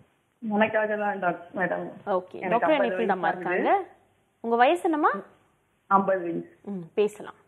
எனக்காக தான் டாக்டர் மேடம் ஓகே எனக்கு டாக்டர் ஐம்பது இணைப்பில் நம்ம வயசு இருக்காங்க உங்க வயசு என்னம்மா ஐம்பது வயசு ம் பேசலாம்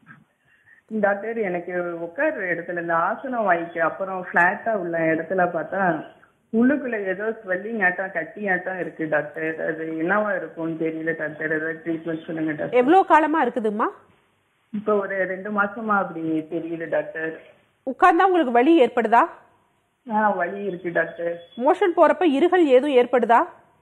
டாக்டர் எனக்கு உட்கார்ற இடத்துல இந்த ஆசனம் வாய்க்கு அப்புறம் ஃபிளாட்டா உள்ள இடத்துல பார்த்தா உள்ளுக்குள்ள ஏதோ ஸ்வெல்லிங் ஆட்டம் கட்டி ஆட்டம் இருக்கு டாக்டர் அது என்னவா இருக்கும்னு தெரியல டாக்டர் ஏதாவது ட்ரீட்மெண்ட் சொல்லுங்க டாக்டர் எவ்வளோ காலமாக இருக்குதும்மா இப்போ ஒரு ரெண்டு மாசமா அப்படி தெரியல டாக்டர் உட்கார்ந்தா உங்களுக்கு வலி ஏற்படுதா ஆ வலி இருக்கு டாக்டர் மோஷன் போகிறப்ப இருகல் ஏதும் ஏற்படுதா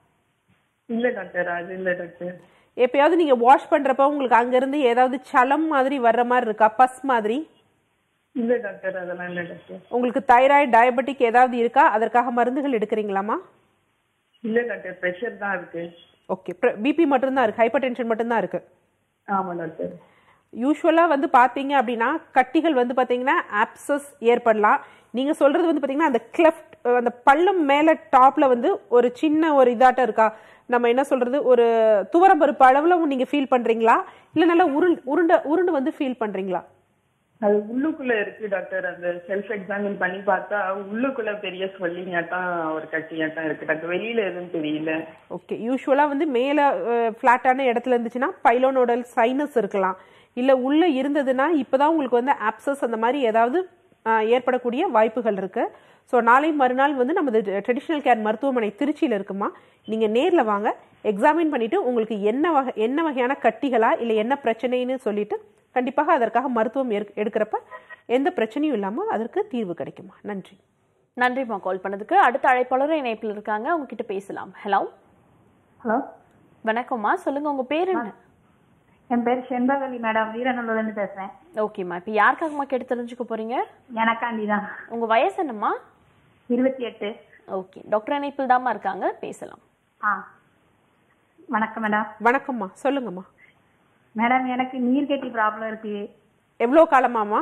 இல்ல டாக்டர் அது இல்ல டாக்டர் எப்பயாவது நீங்கள் வாஷ் பண்ணுறப்ப உங்களுக்கு அங்கேருந்து ஏதாவது சலம் மாதிரி வர்ற மாதிரி இருக்கா பஸ் மாதிரி இல்ல டாக்டர் அதெல்லாம் இல்ல டாக்டர் உங்களுக்கு தைராய்டு டயபெட்டிக் ஏதாவது இருக்கா அதற்காக மருந்துகள் எடுக்கிறீங்களாம்மா இல்ல டாக்டர் ப்ரெஷர் தான் இருக்கு ஓகே பிபி மட்டும்தான் இருக்குது ஹைப்பர் டென்ஷன் மட்டும்தான் இருக்குது ஆமா டாக்டர் யூஸ்வலாக வந்து பார்த்தீங்க அப்படின்னா கட்டிகள் வந்து பார்த்தீங்கன்னா ஆப்சஸ் ஏற்படலாம் நீங்கள் சொல்கிறது வந்து பார்த்தீங்கன்னா அந்த கிளெஃப்ட் அந்த பள்ளம் மேலே டாப்பில் வந்து ஒரு சின்ன ஒரு இதாட்டம் இருக்கா நம்ம என்ன சொல்கிறது ஒரு துவரம்பருப்பு அளவில் நீங்கள் ஃபீல் பண்ணுறீங்களா இல்லை நல்லா உருள் உருண்டை உருண்டு வந்து ஃபீல் பண்ணுறீங்களா அது உள்ளுக்குள்ள இருக்கு டாக்டர் அந்த செல்ஃப் எக்ஸாமின் பண்ணி பார்த்தா உள்ளுக்குள்ள பெரிய ஸ்வெல்லிங் ஆட்டம் ஒரு கட்டியாட்டம் இருக்கு டாக்டர் வெளியில எதுவும் தெரியல ஓகே யூஸ்வலாக வந்து மேலே ஃப்ளாட்டான இடத்துல இருந்துச்சுன்னா பைலோனோடல் சைனஸ் இருக்கலாம் இல்லை உள்ளே இருந்ததுன்னா இப்போ தான் உங்களுக்கு வந்து ஆப்சஸ் அந்த மாதிரி ஏதாவது அஹ், ஏற்படக்கூடிய வாய்ப்புகள் இருக்குது ஸோ நாளை மறுநாள் வந்து நமது ட்ரெடிஷ்னல் கேர் மருத்துவமனை திருச்சியில் இருக்குமா நீங்கள் நேரில் வாங்க எக்ஸாமின் பண்ணிவிட்டு உங்களுக்கு என்ன வகை என்ன வகையான கட்டிகளா இல்லை என்ன பிரச்சனைன்னு சொல்லிட்டு கண்டிப்பாக அதற்காக மருத்துவம் எடுக்க- எடுக்கிறப்ப எந்த பிரச்சனையும் இல்லாமல் அதற்கு தீர்வு கிடைக்குமா நன்றி நன்றிம்மா கால் பண்ணதுக்கு அடுத்த அழைப்பாளரும் இணைப்பில் இருக்காங்க அவங்க கிட்ட பேசலாம் ஹலோ ஹலோ வணக்கம்மா சொல்லுங்க உங்க பேர் என்ன என் பேர் செண்பகவலி மேடம் வீரநல்லூர்ல இருந்து பேசுறேன் ஓகேம்மா இப்போ யாருக்காகம்மா கேட்டு தெரிஞ்சுக்க போறீங்க எனக்காண்டி தான் உங்க வயசு என்னம்மா இருபத்தி எட்டு ஓகே டாக்டர் இணைப்பில் தாம்மா இருக்காங்க பேசலாம் ஆ வணக்கம் மேடம் வணக்கம்மா சொல்லுங்கம்மா மேடம் எனக்கு நீர்க்கட்டி ப்ராப்ளம் இருக்கு எவ்வளோ காலமாம்மா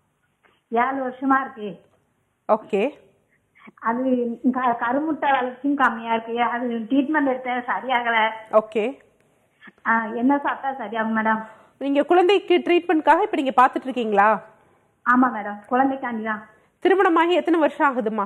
ஏழு வருஷமா இருக்கு ஓகே அது க- கருமுட்டை வளர்ச்சியும் கம்மியா இருக்கு அது ட்ரீட்மெண்ட் எடுத்தேன் சரியாகல ஓகே ஆ, என்ன சாப்பிட்டா சரியாகும் மேடம் நீங்க குழந்தைக்கு ட்ரீட்மெண்ட்காக இப்போ நீங்க பார்த்துட்டு இருக்கீங்களா ஆமா மேடம் குழந்தைக்காண்டி தான் திருமணமாகி எத்தனை வருஷம் ஆகுதுமா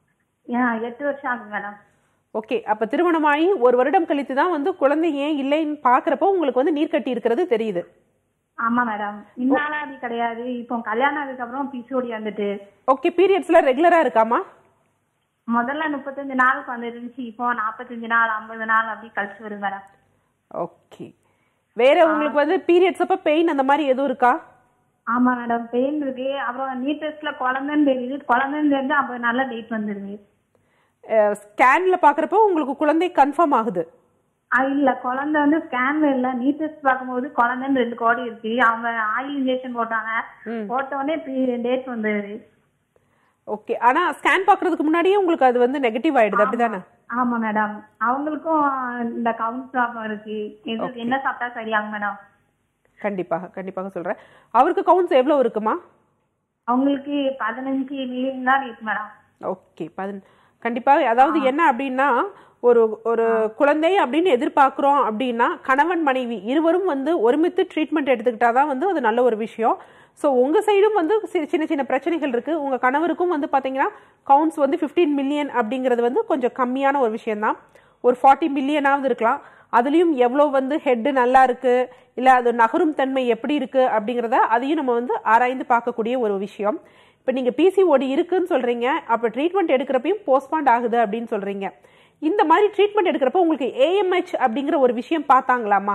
ஏன் எட்டு வருஷம் ஆகுது மேடம் ஓகே அப்ப திருமணமாகி ஒரு வருடம் கழித்து தான் வந்து குழந்தை ஏன் இல்லைன்னு பார்க்குறப்போ உங்களுக்கு வந்து நீர் கட்டி இருக்கிறது தெரியுது ஆமா மேடம் முன்னால அது கிடையாது இப்போ கல்யாணம் ஆனதுக்கு அப்புறம் பிசிஓடி வந்துட்டு ஓகே பீரியட்ஸ்ல ரெகுலரா இருக்காமா முதல்ல முப்பத்தஞ்சு நாளுக்கு வந்துருந்துச்சு இப்போ நாற்பத்தஞ்சு நாள் ஐம்பது நாள் அப்படி கழிச்சு வருது மேடம் ஓகே வேற உங்களுக்கு வந்து பீரியட்ஸ் அப்ப பெயின் அந்த மாதிரி எதுவும் இருக்கா ஆமா மேடம் பெயின் இருக்கு அப்புறம் நீட் டெஸ்ட்ல குழந்தைன்னு தெரியுது குழந்தைன்னு தெரிஞ்சு ஐம்பது நாள்ல டேட் வந்துருது ஸ்கேன்ல பாக்குறப்போ உங்களுக்கு குழந்தை கன்ஃபார்ம் ஆகுது ஆ, இல்ல குழந்தை வந்து ஸ்கேன்ல இல்ல நீட் டெஸ்ட் பார்க்கும்போது குழந்தைன்னு ரெண்டு கோடி இருக்கு அவங்க ஆயில் இன்ஜெக்ஷன் போட்டாங்க போட்ட உடனே டேட் வந்துருது ஓகே ஆனா ஸ்கேன் பாக்குறதுக்கு முன்னாடியே உங்களுக்கு அது வந்து நெகட்டிவ் ஆயிடுது அப்படிதானே ஆமா மேடம் அவங்களுக்கும் இந்த கவுண்ட் ப்ராப்ளம் இருக்கு இது என்ன சாப்பிட்டா சரியாகும் மேடம் கண்டிப்பாக கண்டிப்பாக சொல்றேன் அவருக்கு கவுண்ட்ஸ் எவ்வளவு இருக்குமா அவங்களுக்கு பதினஞ்சு மில்லியன் தான் இருக்கு மேடம் ஓகே பதின கண்டிப்பாக அதாவது என்ன அப்படின்னா ஒரு ஒரு குழந்தை அப்படின்னு எதிர்பார்க்குறோம் அப்படின்னா கணவன் மனைவி இருவரும் வந்து ஒருமித்து ட்ரீட்மெண்ட் எடுத்துக்கிட்டா தான் வந்து அது நல்ல ஒரு விஷயம் ஸோ உங்கள் சைடும் வந்து சி- சின்ன சின்ன பிரச்சனைகள் இருக்குது உங்கள் கணவருக்கும் வந்து பார்த்தீங்கன்னா கவுண்ட்ஸ் வந்து 15 மில்லியன் அப்படிங்கிறது வந்து கொஞ்சம் கம்மியான ஒரு விஷயம்தான் ஒரு ஃபார்ட்டி மில்லியனாவது இருக்கலாம் அதுலேயும் எவ்வளோ வந்து ஹெட்டு நல்லா இருக்கு இல்லை அது நகரும் தன்மை எப்படி இருக்கு அப்படிங்கிறத அதையும் நம்ம வந்து ஆராய்ந்து பார்க்கக்கூடிய ஒரு விஷயம் இப்போ நீங்கள் பிசிஓடி இருக்குன்னு சொல்கிறீங்க அப்போ ட்ரீட்மெண்ட் எடுக்கிறப்பையும் போஸ்ட்பாண்ட் ஆகுது அப்படின்னு சொல்கிறீங்க இந்த மாதிரி ட்ரீட்மெண்ட் எடுக்கிறப்ப உங்களுக்கு ஏஎம்ஹெச் அப்படிங்கிற ஒரு விஷயம் பார்த்தாங்களாமா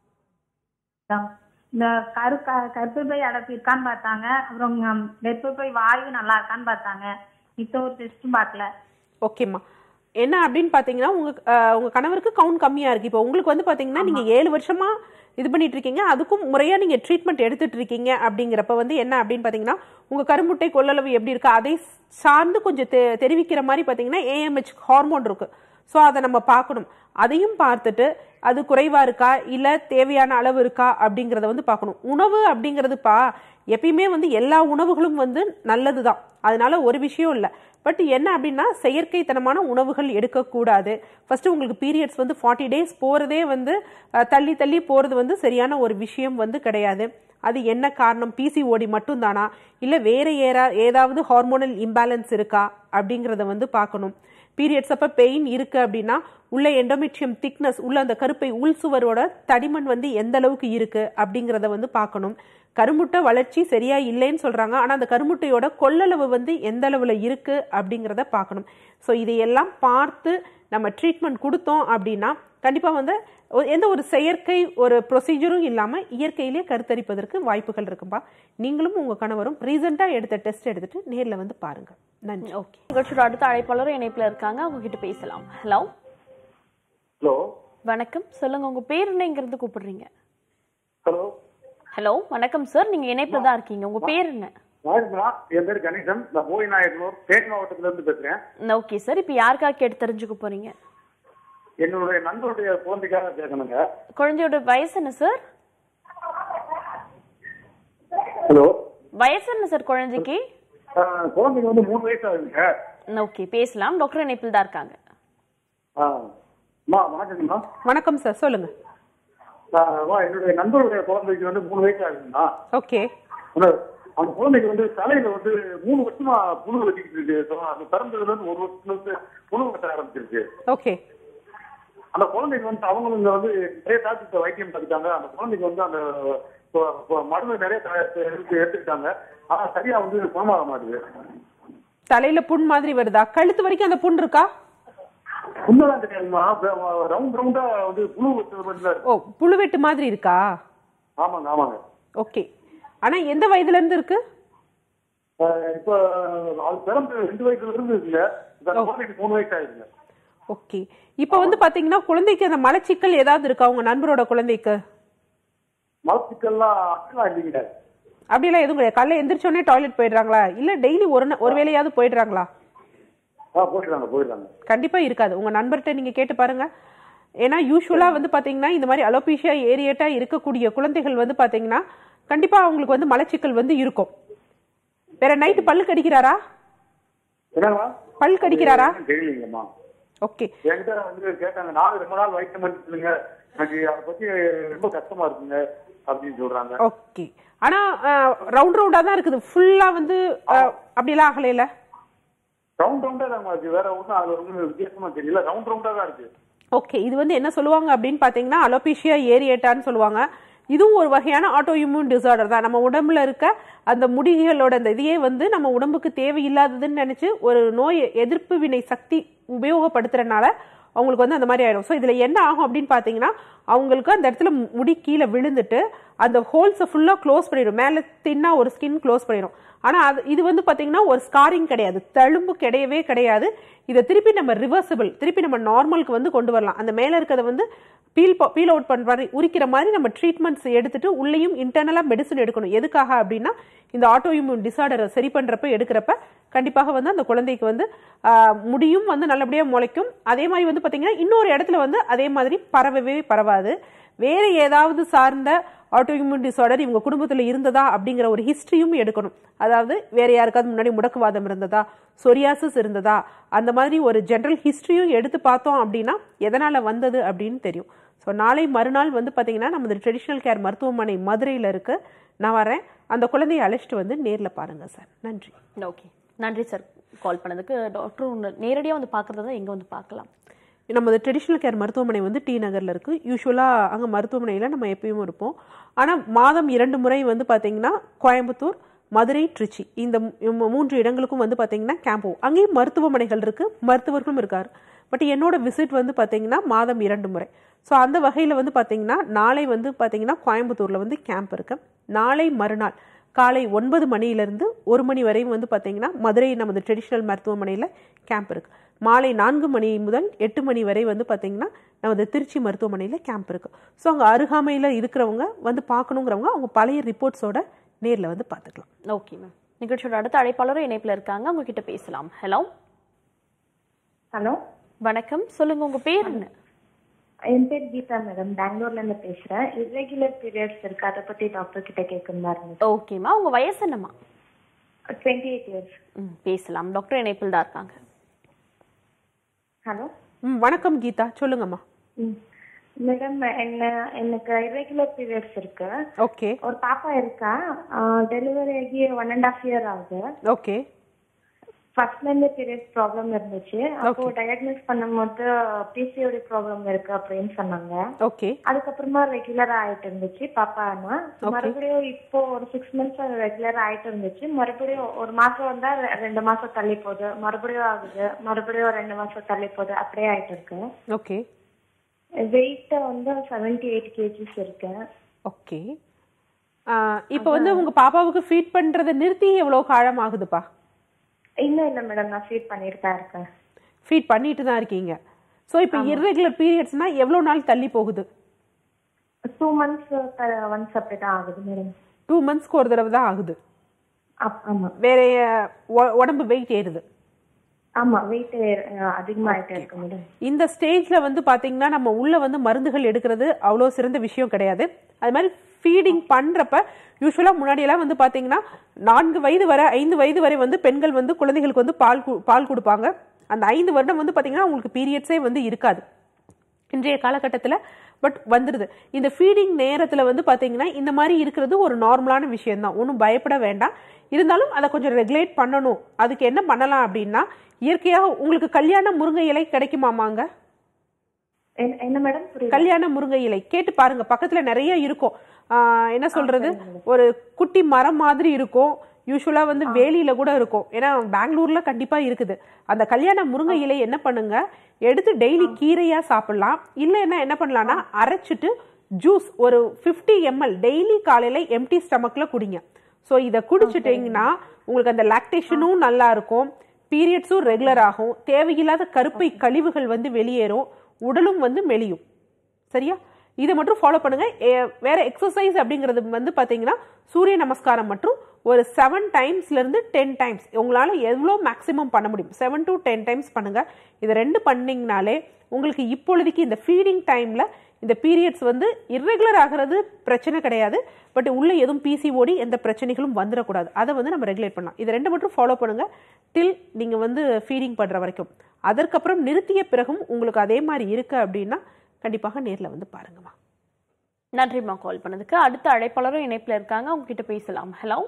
மேடம். இந்த கரு க- கர்ப்பப்பை அடைப்பு இருக்கான்னு பார்த்தாங்க அப்புறம் ம், கர்ப்பப்பை வாயு நல்லா இருக்கான்னு பார்த்தாங்க மித்த ஒரு டெஸ்ட்டும் பார்க்கல ஓகேம்மா என்ன அப்படின்னு பார்த்தீங்கன்னா உங்க அஹ், உங்க கணவருக்கு கவுண்ட் கம்மியா இருக்கு இப்போ உங்களுக்கு வந்து பார்த்தீங்கன்னா நீங்க ஏழு வருஷமா இது பண்ணிட்டு இருக்கீங்க அதுக்கும் முறையா நீங்க ட்ரீட்மெண்ட் எடுத்துட்டு இருக்கீங்க அப்படிங்கிறப்ப வந்து என்ன அப்படின்னு பார்த்தீங்கன்னா உங்க கருமுட்டை கொள்ளளவு எப்படி இருக்கு அதை சார்ந்து கொஞ்சம் தெ தெரிவிக்கிற மாதிரி பார்த்தீங்கன்னா ஏஎம்ஹெச் ஹார்மோன் இருக்கு ஸோ அதை நம்ம பார்க்கணும் அதையும் பார்த்துட்டு அது குறைவா இருக்கா இல்ல தேவையான அளவு இருக்கா அப்படிங்கறத வந்து பார்க்கணும் உணவு அப்படிங்கிறதுப்பா எப்பயுமே வந்து எல்லா உணவுகளும் வந்து நல்லதுதான் அதனால ஒரு விஷயம் இல்லை பட் என்ன அப்படின்னா செயற்கைத்தனமான உணவுகள் எடுக்கக்கூடாது ஃபர்ஸ்ட் உங்களுக்கு பீரியட்ஸ் வந்து ஃபார்ட்டி டேஸ் போறதே வந்து அஹ், தள்ளி தள்ளி போறது வந்து சரியான ஒரு விஷயம் வந்து கிடையாது அது என்ன காரணம் பிசிஓடி மட்டும்தானா இல்லை வேற ஏறா ஏதாவது ஹார்மோனல் இம்பேலன்ஸ் இருக்கா அப்படிங்கிறத வந்து பார்க்கணும் பீரியட்ஸ் அப்போ பெயின் இருக்கு அப்படின்னா உள்ள எண்டோமெட்ரியம் திக்னஸ் உள்ள அந்த கருப்பை உள் சுவரோட தடிமன் வந்து எந்த அளவுக்கு இருக்கு அப்படிங்கிறத வந்து பார்க்கணும் கருமுட்டை வளர்ச்சி சரியா இல்லைன்னு சொல்றாங்க ஆனா அந்த கருமுட்டையோட கொள்ளளவு வந்து எந்த அளவுல இருக்கு அப்படிங்கிறத பார்க்கணும் ஸோ இதையெல்லாம் பார்த்து நம்ம ட்ரீட்மெண்ட் கொடுத்தோம் அப்படின்னா கண்டிப்பா வந்து ஒ- எந்த ஒரு செயற்கை ஒரு ப்ரொசீஜரும் இல்லாம இயற்கையிலேயே கருத்தரிப்பதற்கு வாய்ப்புகள் இருக்கும்பா நீங்களும் உங்க கணவரும் ரீசெண்டா எடுத்த டெஸ்ட் எடுத்துட்டு நேர்ல வந்து பாருங்க நன்றி ஓகே நிகழ்ச்சியோட அடுத்த அழைப்பாளரும் இணைப்புல இருக்காங்க அவங்க கிட்ட பேசலாம் ஹலோ ஹலோ வணக்கம் சொல்லுங்க உங்க பேர் என்னங்கிறது கூப்பிடுறீங்க ஹலோ ஹலோ வணக்கம் சார் நீங்க இணைப்புல தான் இருக்கீங்க உங்க பேர் என்ன வணக்கம்மா என் பேர் கணேசன் நான் போய் நாயக்கனூர் தேனி மாவட்டத்துல இருந்து பேசுறேன் ஓகே சார் இப்போ யாருக்காக கேட்டு தெரிஞ்சுக்க போறீங்க என்னுடைய நண்பருடைய குழந்தைக்காக கேட்கணுங்க குழந்தையோட வயசு என்ன சார் ஹலோ வயசு என்ன சார் குழந்தைக்கு குழந்தைக்கு வந்து மூணு வயசு ஆகுதுங்க ஓகே பேசலாம் டாக்டர் இணைப்பில் தான் இருக்காங்க ஆ, அம்மா வணக்கங்கம்மா வணக்கம் சார் சொல்லுங்க ஆ, அம்மா, என்னுடைய நண்பருடைய குழந்தைக்கு வந்து மூணு வயசு ஆகுதுங்கண்ணா ஓகே அந்த அந்த குழந்தைக்கு வந்து தலையில வந்து மூணு வருஷமா புழு வெட்டிக்கிட்டு இருக்கு So, அது பிறந்ததுல இருந்து ஒரு வருஷத்துல இருந்து புழு வெட்ட ஆரம்பிச்சிருச்சு ஓகே அந்த குழந்தைக்கு வந்து அவங்களும் இங்க வந்து நிறைய டாக்டர் வைத்தியம் பார்த்துட்டாங்க அந்த குழந்தைக்கு வந்து அந்த ப- ப- மருந்து நிறைய த- எடுத்து எடுத்துக்கிட்டாங்க ஆனா சரியா வந்து குணமாக மாட்டுது தலையில புண் மாதிரி வருதா கழுத்து வரைக்கும் அந்த புண் இருக்கா உண்மைதான் தெரியாதுமா ரவுண்ட் ரவுண்டா வந்து புழு வச்சது மாதிரி தான் இருக்கு ஓ புழுவெட்டு மாதிரி இருக்கா ஆமாங்க ஆமாங்க ஓகே ஆனா எந்த வயதுல இருந்து இருக்கு அஹ் இப்ப அது பிறந்து ரெண்டு வயசுல இருந்து இருக்குங்க இப்ப அந்த குழந்தைக்கு மூணு வயசு ஆயிடுங்க ஓகே இப்போ வந்து பாத்தீங்கன்னா குழந்தைக்கு அந்த மலச்சிக்கல் ஏதாவது இருக்கா உங்க நண்பரோட குழந்தைக்கு மலச்சிக்கல்லாம் அப்படிலாம் இல்லைங்க அப்படிலாம் எதுவும் கிடையாது காலைல எந்திரிச்ச உடனே டாய்லெட் போயிடுறாங்களா இல்ல டெய்லி ஒரு நா- ஒரு வேளையாவது போயிடுறாங்களா ஆ போயிடுறாங்க போயிடுறாங்க கண்டிப்பா இருக்காது உங்க நண்பர்கிட்ட நீங்க கேட்டு பாருங்க ஏன்னா யூஸ்வலா வந்து பாத்தீங்கன்னா இந்த மாதிரி அலோபீஷியா ஏரியேட்டா இருக்கக்கூடிய குழந்தைகள் வந்து பாத்தீங்கன்னா கண்டிப்பா அவங்களுக்கு வந்து மலச்சிக்கல் வந்து இருக்கும் வேற நைட்டு பல்லு கடிக்கிறாரா என்னங்களா பல் கடிக்கிறாரா தெரியலீங்கம்மா ஓகே என்கிட்ட வந்து கேட்டாங்க நானும் ரொம்ப நாள் வைத்தியம் பண்ணிட்டுங்க எனக்கு அதை பத்தி ரொம்ப கஷ்டமா இருக்குங்க அப்படின்னு சொல்றாங்க ஓகே ஆனா ரவுண்ட் ரவுண்டா தான் இருக்குது ஃபுல்லா வந்து அஹ், அப்படிலாம் ஆகலையில ரவுண்ட் ரவுண்டா தான் இருக்கு வேற ஒண்ணும் அது ஒன்றும் வித்தியாசமா தெரியல ரவுண்ட் ரவுண்டா தான் இருக்கு ஓகே இது வந்து என்ன சொல்லுவாங்க அப்படின்னு பார்த்தீங்கன்னா அலோபீஷியா ஏரியேட்டான்னு சொல்லுவாங்க இதுவும் ஒரு வகையான ஆட்டோ இம்யூன் டிசார்டர் தான் நம்ம உடம்புல இருக்க அந்த முடிகளோட அந்த இதையே வந்து நம்ம உடம்புக்கு தேவையில்லாததுன்னு நினைச்சு ஒரு நோய் எதிர்ப்பு வினை சக்தி உபயோகப்படுத்துறதுனால அவங்களுக்கு வந்து அந்த மாதிரி ஆயிடும் ஸோ இதில் என்ன ஆகும் அப்படின்னு பார்த்தீங்கன்னா அவங்களுக்கு அந்த இடத்துல முடி கீழே விழுந்துட்டு அந்த ஹோல்ஸை ஃபுல்லாக க்ளோஸ் பண்ணிடும் மேலே தின்னா ஒரு ஸ்கின் க்ளோஸ் பண்ணிடும் ஆனால் அது இது வந்து பார்த்தீங்கன்னா ஒரு ஸ்காரிங் கிடையாது தழும்பு கிடையவே கிடையாது இதை திருப்பி நம்ம ரிவர்சிபிள் திருப்பி நம்ம நார்மலுக்கு வந்து கொண்டு வரலாம் அந்த மேலே இருக்கிறத வந்து பீல் பீல் அவுட் பண்ணுற மாதிரி உரிக்கிற மாதிரி நம்ம ட்ரீட்மெண்ட்ஸ் எடுத்துட்டு உள்ளேயும் இன்டர்னலாக மெடிசன் எடுக்கணும் எதுக்காக அப்படின்னா இந்த ஆட்டோ இம்யூன் டிசார்டரை சரி பண்ணுறப்ப எடுக்கிறப்ப கண்டிப்பாக வந்து அந்த குழந்தைக்கு வந்து ஆஹ், முடியும் வந்து நல்லபடியாக முளைக்கும் அதே மாதிரி வந்து பார்த்தீங்கன்னா இன்னொரு இடத்துல வந்து அதே மாதிரி பரவவே பரவாது வேற ஏதாவது சார்ந்த ஆட்டோ இம்யூன் டிசார்டர் இவங்க குடும்பத்தில் இருந்ததா அப்படிங்கிற ஒரு ஹிஸ்ட்ரியும் எடுக்கணும் அதாவது வேற யாருக்காவது முன்னாடி முடக்குவாதம் இருந்ததா சொரியாசிஸ் இருந்ததா அந்த மாதிரி ஒரு ஜென்ரல் ஹிஸ்ட்ரியும் எடுத்து பார்த்தோம் அப்படின்னா எதனால் வந்தது அப்படின்னு தெரியும் ஸோ நாளை மறுநாள் வந்து பார்த்தீங்கன்னா நமது ட்ரெடிஷ்னல் கேர் மருத்துவமனை மதுரையில் இருக்கு நான் வரேன் அந்த குழந்தையை அழைச்சிட்டு வந்து நேரில் பாருங்க சார் நன்றி ஓகே நன்றி சார் கால் பண்ணதுக்கு டாக்டர் நேரடியாக வந்து பார்க்குறதா எங்கே வந்து பார்க்கலாம் நமது ட்ரெடிஷ்னல் கேர் மருத்துவமனை வந்து டி நகரில் இருக்குது யூஸ்வலாக அங்கே மருத்துவமனையில் நம்ம எப்பயும் இருப்போம் ஆனால் மாதம் இரண்டு முறை வந்து பார்த்தீங்கன்னா கோயம்புத்தூர் மதுரை திருச்சி இந்த மூ- மூன்று இடங்களுக்கும் வந்து பார்த்தீங்கன்னா கேம்ப் போகும் அங்கேயும் மருத்துவமனைகள் இருக்குது மருத்துவர்களும் இருக்கார் பட் என்னோட விசிட் வந்து பார்த்தீங்கன்னா மாதம் இரண்டு முறை ஸோ அந்த வகையில் வந்து பார்த்தீங்கன்னா நாளை வந்து பார்த்தீங்கன்னா கோயம்புத்தூரில் வந்து கேம்ப் இருக்கு நாளை மறுநாள் காலை ஒன்பது மணியிலிருந்து ஒரு மணி வரையும் வந்து பார்த்தீங்கன்னா மதுரை நமது ட்ரெடிஷ்னல் மருத்துவமனையில் கேம்ப் இருக்கு மாலை நான்கு மணி முதல் எட்டு மணி வரை வந்து பார்த்தீங்கன்னா நமது திருச்சி மருத்துவமனையில் கேம்ப் இருக்கு ஸோ அங்கே அருகாமையில் இருக்கிறவங்க வந்து பார்க்கணுங்கிறவங்க அவங்க பழைய ரிப்போர்ட்ஸோட நேரில் வந்து பார்த்துக்கலாம் ஓகே மேம் நிகழ்ச்சியோட அடுத்த அழைப்பாளரும் இணைப்பில் இருக்காங்க அவங்க கிட்ட பேசலாம் ஹலோ ஹலோ வணக்கம் சொல்லுங்க உங்க பேர் என்ன என் பேர் கீதா மேடம் பெங்களூர்ல இருந்து பேசுறேன் irregular பீரியட்ஸ் இருக்கு அதை பத்தி டாக்டர் கிட்ட கேட்கணும் இருந்துச்சு ஓகேம்மா உங்க வயசு என்னம்மா டுவெண்ட்டி எயிட் இயர்ஸ் ம் பேசலாம் டாக்டர் இணைப்பில் தான் இருக்காங்க ஹலோ ம் வணக்கம் கீதா சொல்லுங்கம்மா மேடம் என்ன எனக்கு irregular பீரியட்ஸ் இருக்கு ஓகே ஒரு பாப்பா இருக்கா டெலிவரி ஆகி ஒன் அண்ட் ஹாஃப் இயர் ஆகுது ஓகே ஃபர்ஸ்ட்ல இருந்து பீரியட்ஸ் ப்ராப்ளம் இருந்துச்சு அப்போ டயக்னோஸ் பண்ணும்போது பிசிஓடி ப்ராப்ளம் இருக்கு அப்படின்னு சொன்னாங்க ஓகே அதுக்கப்புறமா ரெகுலரா ஆயிட்டு இருந்துச்சு பாப்பானா மறுபடியும் இப்போ ஒரு சிக்ஸ் மந்த்ஸ் ரெகுலரா ஆயிட்டு இருந்துச்சு மறுபடியும் ஒரு மாசம் வந்தா ரெ- ரெண்டு மாசம் தள்ளி போகுது மறுபடியும் ஆகுது மறுபடியும் ரெண்டு மாசம் தள்ளி போகுது அப்படியே ஆயிட்டு இருக்கு ஓகே வெயிட் வந்து செவன்டி எயிட் கேஜிஸ் இருக்கேன் ஓகே இப்போ வந்து உங்க பாப்பாவுக்கு ஃபீட் பண்றதை நிறுத்தி எவ்வளோ காலம் ஆகுதுப்பா இன்னும் இல்ல மேடம் நான் ஃபீட் பண்ணிட்டு தான் இருக்கேன் ஃபீட் பண்ணிட்டு தான் இருக்கீங்க ஸோ இப்போ இர்ரெகுலர் பீரியட்ஸ்னா எவ்வளோ நாள் தள்ளி போகுது டூ மந்த்ஸ் ஒன்ஸ் அப்படிதான் ஆகுது மேடம் டூ மந்த்ஸ்க்கு ஒரு தடவை தான் ஆகுது ஆமா வேற அஹ், உ- உடம்பு வெயிட் ஏறுது ஆமா வெயிட் அதிகமாயிட்டே இருக்கு மேடம் இந்த ஸ்டேஜ்ல வந்து பாத்தீங்கன்னா நம்ம உள்ள வந்து மருந்துகள் எடுக்கிறது அவ்வளோ சிறந்த விஷயம் கிடையாது அது மாதிரி ஃபீடிங் பண்றப்ப யூஸ்வலா முன்னாடி எல்லாம் வந்து பாத்தீங்கன்னா நான்கு வயது வரை ஐந்து வயது வரை வந்து பெண்கள் வந்து குழந்தைகளுக்கு வந்து பால் கு- பால் கொடுப்பாங்க அந்த ஐந்து வருடம் வந்து பாத்தீங்கன்னா உங்களுக்கு பீரியட்ஸே வந்து இருக்காது இன்றைய காலகட்டத்தில் பட் வந்துடுது இந்த ஃபீடிங் நேரத்தில் வந்து பார்த்தீங்கன்னா இந்த மாதிரி இருக்கிறது ஒரு நார்மலான விஷயம்தான் ஒன்றும் பயப்பட வேண்டாம் இருந்தாலும் அதை கொஞ்சம் ரெகுலேட் பண்ணணும் அதுக்கு என்ன பண்ணலாம் அப்படின்னா இயற்கையாக உங்களுக்கு கல்யாண முருங்கை இலை கிடைக்குமாமாங்க என்ன- என்ன மேடம் புரியல கல்யாண முருங்கை இலை கேட்டு பாருங்க பக்கத்துல நிறைய இருக்கும் ஆஹ் என்ன சொல்றது ஒரு குட்டி மரம் மாதிரி இருக்கும் யூஸ்வலா வந்து வேலியில கூட இருக்கும் ஏன்னா பெங்களூர்ல கண்டிப்பா இருக்குது அந்த கல்யாண முருங்கை இலை என்ன பண்ணுங்க எடுத்து டெய்லி கீரையா சாப்பிடலாம் இல்லைன்னா என்ன பண்ணலாம்னா அரைச்சிட்டு ஜூஸ் ஒரு 50 எம்எல் டெய்லி காலையில எம்டி ஸ்டமக்ல குடிங்க ஸோ இதை குடிச்சிட்டிங்கன்னா உங்களுக்கு அந்த லாக்டேஷனும் நல்லா இருக்கும் பீரியட்ஸும் ரெகுலர் ஆகும் தேவையில்லாத கருப்பை கழிவுகள் வந்து வெளியேறும் உடலும் வந்து மெலியும் சரியா இதை மட்டும் ஃபாலோ பண்ணுங்க ஏ- வேற எக்ஸசைஸ் அப்படிங்கிறது வந்து பாத்தீங்கன்னா சூரிய நமஸ்காரம் மற்றும் ஒரு செவன் டைம்ஸ்ல இருந்து டென் டைம்ஸ் உங்களால எவ்வளோ மேக்ஸிமம் பண்ண முடியும் செவன் டு டென் டைம்ஸ் பண்ணுங்க இது ரெண்டு பண்ணீங்கனாலே உங்களுக்கு இப்பொழுதைக்கு இந்த ஃபீடிங் டைம்ல இந்த பீரியட்ஸ் வந்து இர்ரெகுலர் ஆகிறது பிரச்சனை கிடையாது பட் உள்ள எதுவும் பிசிஓடி எந்த பிரச்சனைகளும் வந்துடக்கூடாது அதை வந்து நம்ம ரெகுலேட் பண்ணலாம் இது ரெண்டு மட்டும் ஃபாலோ பண்ணுங்க டில் நீங்க வந்து ஃபீடிங் பண்ற வரைக்கும் அதற்கப்புறம் நிறுத்திய பிறகும் உங்களுக்கு அதே மாதிரி இருக்கு அப்படின்னா கண்டிப்பாக நேர்ல வந்து பாருங்கம்மா நன்றிம்மா கால் பண்ணதுக்கு அடுத்த அழைப்பாளரும் இணைப்பில் இருக்காங்க அவங்க கிட்ட பேசலாம் ஹலோ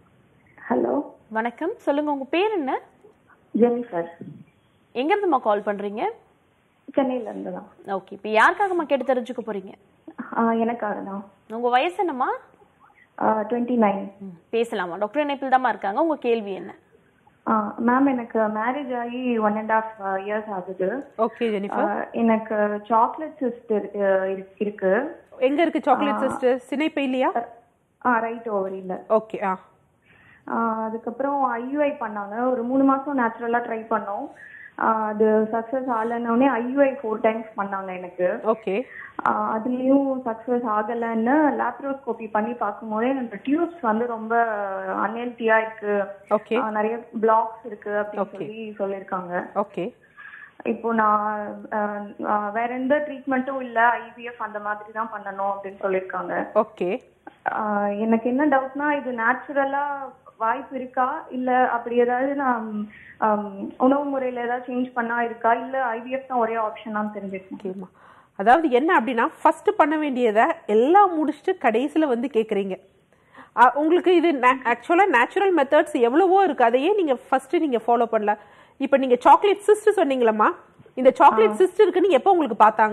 ஹலோ வணக்கம் சொல்லுங்க உங்க பேர் என்ன ஜெனிஃபர் எங்க இருந்துமா கால் பண்றீங்க சென்னையில இருந்து தான் ஓகே இப்போ யாருக்காகம்மா கேட்டு தெரிஞ்சுக்க போறீங்க எனக்காக தான் உங்க வயசு என்னம்மா டுவெண்ட்டி நைன் பேசலாமா டாக்டர் இணைப்பில் தாம்மா இருக்காங்க உங்க கேள்வி என்ன மேம் எனக்கு மேரேஜ் ஆகி ஒன் அண்ட் ஆஃப் இயர்ஸ் ஆகுது ஓகே ஜெனிஃபர் ஆஹ் எனக்கு சாக்லேட் சிஸ்ட் இருக்கு எங்க இருக்கு சாக்லேட் சிஸ்டர் சினைப்பையிலையா ரைட் ஓவரியில் ஓகே ஆ அதுக்கப்புறம் ஐயுஐ பண்ணாங்க ஒரு மூணு மாசம் நேச்சுரலா ட்ரை பண்ணோம் ஆஹ் அது சக்சஸ் ஆகலன்னொடனே ஐயுஐ ஃபோர் டைம்ஸ் பண்ணாங்க எனக்கு ஓகே ஆஹ் அதுலயும் சக்சஸ் ஆகலைன்னு லேப்ரோஸ்கோபி பண்ணி பார்க்கும்போது எனக்கு டியூப்ஸ் வந்து ரொம்ப அன்ஹெல்த்தியா இருக்கு ஓகே ஆஹ் நிறைய பிளாக்ஸ் இருக்கு அப்படின்னு சொல்லி சொல்லியிருக்காங்க ஓகே இப்போ நான் ஆஹ் ஆஹ் வேற எந்த ட்ரீட்மெண்ட்டும் இல்ல ஐவிஎஃப் அந்த மாதிரி தான் பண்ணணும் அப்படின்னு சொல்லியிருக்காங்க ஓகே ஆஹ் எனக்கு என்ன டவுட்னா இது நேச்சுரலா வாய்ப்பு இருக்கா இல்ல அப்படி ஏதாவது நான் ஆம், உணவு முறையில ஏதாவது சேஞ்ச் பண்ணா இருக்கா இல்ல ஐவிஎஃப் தான் ஒரே ஆப்ஷனான்னு தெரிஞ்சுக்கணும் அதாவது என்ன அப்படின்னா ஃபர்ஸ்ட் பண்ண வேண்டியதை எல்லாம் முடிச்சுட்டு கடைசியில வந்து கேக்குறீங்க அ- உங்களுக்கு இது ஆக்சுவலாக நேச்சுரல் மெத்தட்ஸ் எவ்வளவோ இருக்கு அதையே நீங்க ஃபர்ஸ்ட் நீங்க ஃபாலோ பண்ணல இப்போ நீங்க சாக்லேட் சிஸ்ட் சொன்னீங்களம்மா இந்த சாக்லேட் சிஸ்ட் இருக்குன்னு எப்போ உங்களுக்கு பார்த்தாங்க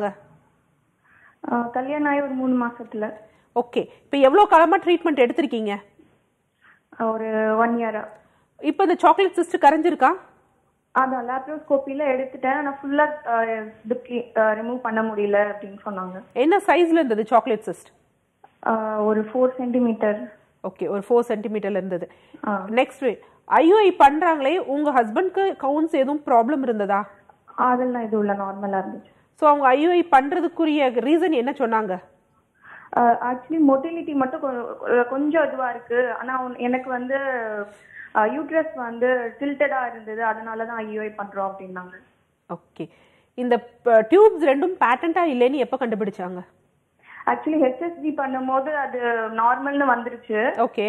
ஆஹ் கல்யாணம் ஆகி ஒரு மூணு மாசத்துல ஓகே இப்போ எவ்வளோ காலமா ட்ரீட்மெண்ட் எடுத்திருக்கீங்க ஒரு ஒன் இயரா இப்போ இந்த சாக்லேட் சிஸ்ட் கரைஞ்சிருக்கா அதான் லேப்ரோஸ்கோப்பில எடுத்துட்டேன் ஆனா ஃபுல்லா ரிமூவ் பண்ண முடியல அப்படின்னு சொன்னாங்க என்ன சைஸ்ல இருந்தது சாக்லேட் சிஸ்ட் ஆஹ் ஒரு ஃபோர் சென்டிமீட்டர் ஓகே ஒரு ஃபோர் சென்டிமீட்டர்ல இருந்தது நெக்ஸ்ட் ஐயுஐ பண்றாங்களே உங்க ஹஸ்பண்ட்க்கு கவுன்ஸ் எதுவும் ப்ராப்ளம் இருந்ததா அதெல்லாம் எதுவும் இல்ல நார்மலா இருந்துச்சு ஸோ அவங்க ஐயுஐ பண்றதுக்குரிய ரீசன் என்ன சொன்னாங்க ஆக்சுவலி மொட்டிலிட்டி மட்டும் கொ- கொஞ்சம் இதுவா இருக்கு ஆனா உன்- எனக்கு வந்து யூட்ரஸ் வந்து டில்டடா இருந்தது அதனால தான் ஐயூஐ பண்றோம் அப்படின்னாங்க ஓகே இந்த டியூப்ஸ் ரெண்டும் பேட்டண்டா இல்லைன்னு எப்போ கண்டுபிடிச்சாங்க ஆக்சுவலி ஹெச்எஸ்ஜி பண்ணும்போது அது நார்மல்னு வந்துருச்சு ஓகே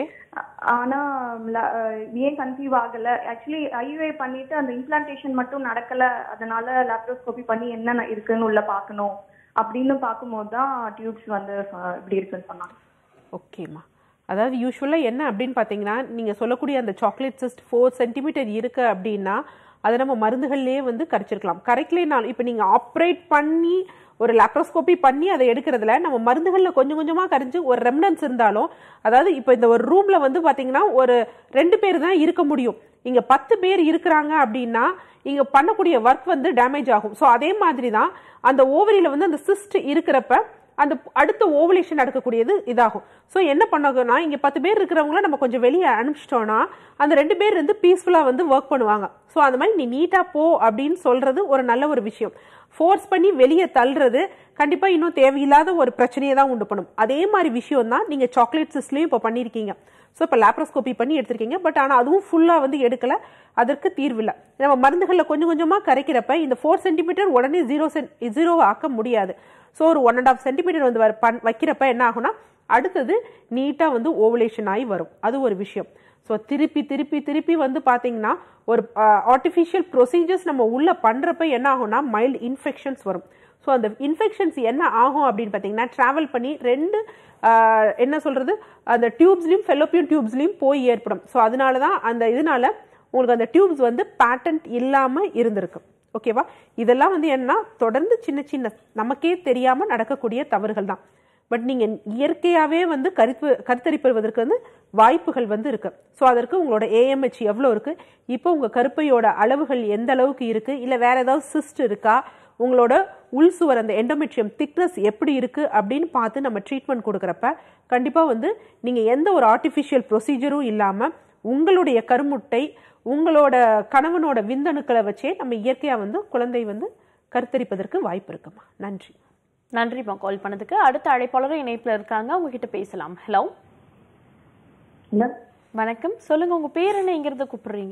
ஆனா ல- அஹ் ஏன் கன்சீவ் ஆகல ஆக்சுவலி ஐயூஐ பண்ணிட்டு அந்த இம்ப்ளான்டேஷன் மட்டும் நடக்கல அதனால லேப்ரோஸ்கோபி பண்ணி என்ன இருக்குன்னு உள்ள பார்க்கணும் அப்படின்னு பார்க்கும்போது தான் டியூப்ஸ் வந்து அஹ், இப்படி இருக்குன்னு சொன்னாங்க ஓகேம்மா அதாவது யூஸ்வலாக என்ன அப்படின்னு பார்த்தீங்கன்னா நீங்கள் சொல்லக்கூடிய அந்த சாக்லேட் சிஸ்ட் ஃபோர் சென்டிமீட்டர் இருக்கு அப்படின்னா அதை நம்ம மருந்துகள்லேயே வந்து கரைச்சிருக்கலாம் கரைக்கலைனாலும் இப்போ நீங்கள் ஆப்ரேட் பண்ணி ஒரு லேப்ரோஸ்கோபி பண்ணி அதை எடுக்கிறதுல நம்ம மருந்துகளில் கொஞ்சம் கொஞ்சமாக கரைஞ்சு ஒரு ரெமனன்ஸ் இருந்தாலும் அதாவது இப்போ இந்த ஒரு ரூமில் வந்து பார்த்தீங்கன்னா ஒரு ரெண்டு பேர் தான் இருக்க முடியும் இங்கே பத்து பேர் இருக்கிறாங்க அப்படின்னா இங்கே பண்ணக்கூடிய ஒர்க் வந்து டேமேஜ் ஆகும் ஸோ அதே மாதிரி தான் அந்த ஓவரியில் வந்து அந்த சிஸ்ட் இருக்கிறப்ப அந்த அடுத்த ஓவலேஷன் நடக்கக்கூடியது இதாகும் ஸோ என்ன பண்ணணும்னா இங்கே பத்து பேர் இருக்கிறவங்கள நம்ம கொஞ்சம் வெளியே அனுப்பிச்சிட்டோம்னா அந்த ரெண்டு பேர் வந்து பீஸ்ஃபுல்லாக வந்து ஒர்க் பண்ணுவாங்க ஸோ அந்த மாதிரி நீ நீட்டாக போ அப்படின்னு சொல்றது ஒரு நல்ல ஒரு விஷயம் ஃபோர்ஸ் பண்ணி வெளியே தள்ளுறது கண்டிப்பாக இன்னும் தேவையில்லாத ஒரு பிரச்சனையை தான் உண்டு பண்ணும் அதே மாதிரி விஷயம் தான் நீங்கள் சாக்லேட் சிஸ்ட்லேயும் இப்போ பண்ணியிருக்கீங்க ஸோ இப்போ லேப்ரோஸ்கோபி பண்ணி எடுத்திருக்கீங்க பட் ஆனால் அதுவும் ஃபுல்லாக வந்து எடுக்கல அதற்கு தீர்வில்லை நம்ம மருந்துகளில் கொஞ்சம் கொஞ்சமாக கரைக்கிறப்ப இந்த ஃபோர் சென்டிமீட்டர் உடனே ஜீரோ சென் ஜீரோவை ஆக்க முடியாது ஸோ ஒரு ஒன் அண்ட் ஆஃப் சென்டிமீட்டர் வந்து வர- பண் வைக்கிறப்ப என்ன ஆகும்னா அடுத்தது நீட்டாக வந்து ஓவலேஷன் ஆகி வரும் அது ஒரு விஷயம் ஸோ திருப்பி திருப்பி திருப்பி வந்து பார்த்தீங்கன்னா ஒரு ஆர்டிஃபிஷியல் ப்ரொசீஜர்ஸ் நம்ம உள்ள பண்ணுறப்ப என்ன ஆகும்னா மைல்டு இன்ஃபெக்ஷன்ஸ் வரும் ஸோ அந்த இன்ஃபெக்ஷன்ஸ் என்ன ஆகும் அப்படின்னு பார்த்தீங்கன்னா ட்ராவல் பண்ணி ரெண்டு ஆஹ், என்ன சொல்கிறது அந்த டியூப்ஸ்லையும் ஃபெலோப்பியன் டியூப்ஸ்லையும் போய் ஏற்படும் ஸோ அதனால தான் அந்த இதனால உங்களுக்கு அந்த டியூப்ஸ் வந்து பேட்டன்ட் இல்லாமல் இருந்திருக்கு ஓகேவா இதெல்லாம் வந்து என்ன தொடர்ந்து சின்ன சின்ன நமக்கே தெரியாமல் நடக்கக்கூடிய தவறுகள் தான் பட் நீங்கள் இயற்கையாகவே வந்து கருத்து கருத்தரிப்பதற்கு வந்து வாய்ப்புகள் வந்து இருக்கு ஸோ அதற்கு உங்களோட ஏஎம்ஹெச் எவ்வளோ இருக்கு இப்போ உங்கள் கருப்பையோட அளவுகள் எந்த அளவுக்கு இருக்கு இல்லை வேற ஏதாவது சிஸ்ட் இருக்கா உங்களோட உள் சுவர் அந்த எண்டோமெட்ரியம் திக்னஸ் எப்படி இருக்கு அப்படின்னு பார்த்து நம்ம ட்ரீட்மெண்ட் கொடுக்குறப்ப கண்டிப்பாக வந்து நீங்கள் எந்த ஒரு ஆர்டிஃபிஷியல் ப்ரொசீஜரும் இல்லாமல் உங்களுடைய கருமுட்டை உங்களோட கணவனோட விந்தணுக்களை வச்சே நம்ம இயற்கையாக வந்து குழந்தை வந்து கருத்தரிப்பதற்கு வாய்ப்பு இருக்குமா நன்றி நன்றிம்மா கால் பண்ணதுக்கு அடுத்த அழைப்பாளரும் இணைப்புல இருக்காங்க உங்ககிட்ட பேசலாம் ஹலோ வணக்கம் சொல்லுங்க உங்க பேர் என்ன எங்கிறத கூப்பிடுறீங்க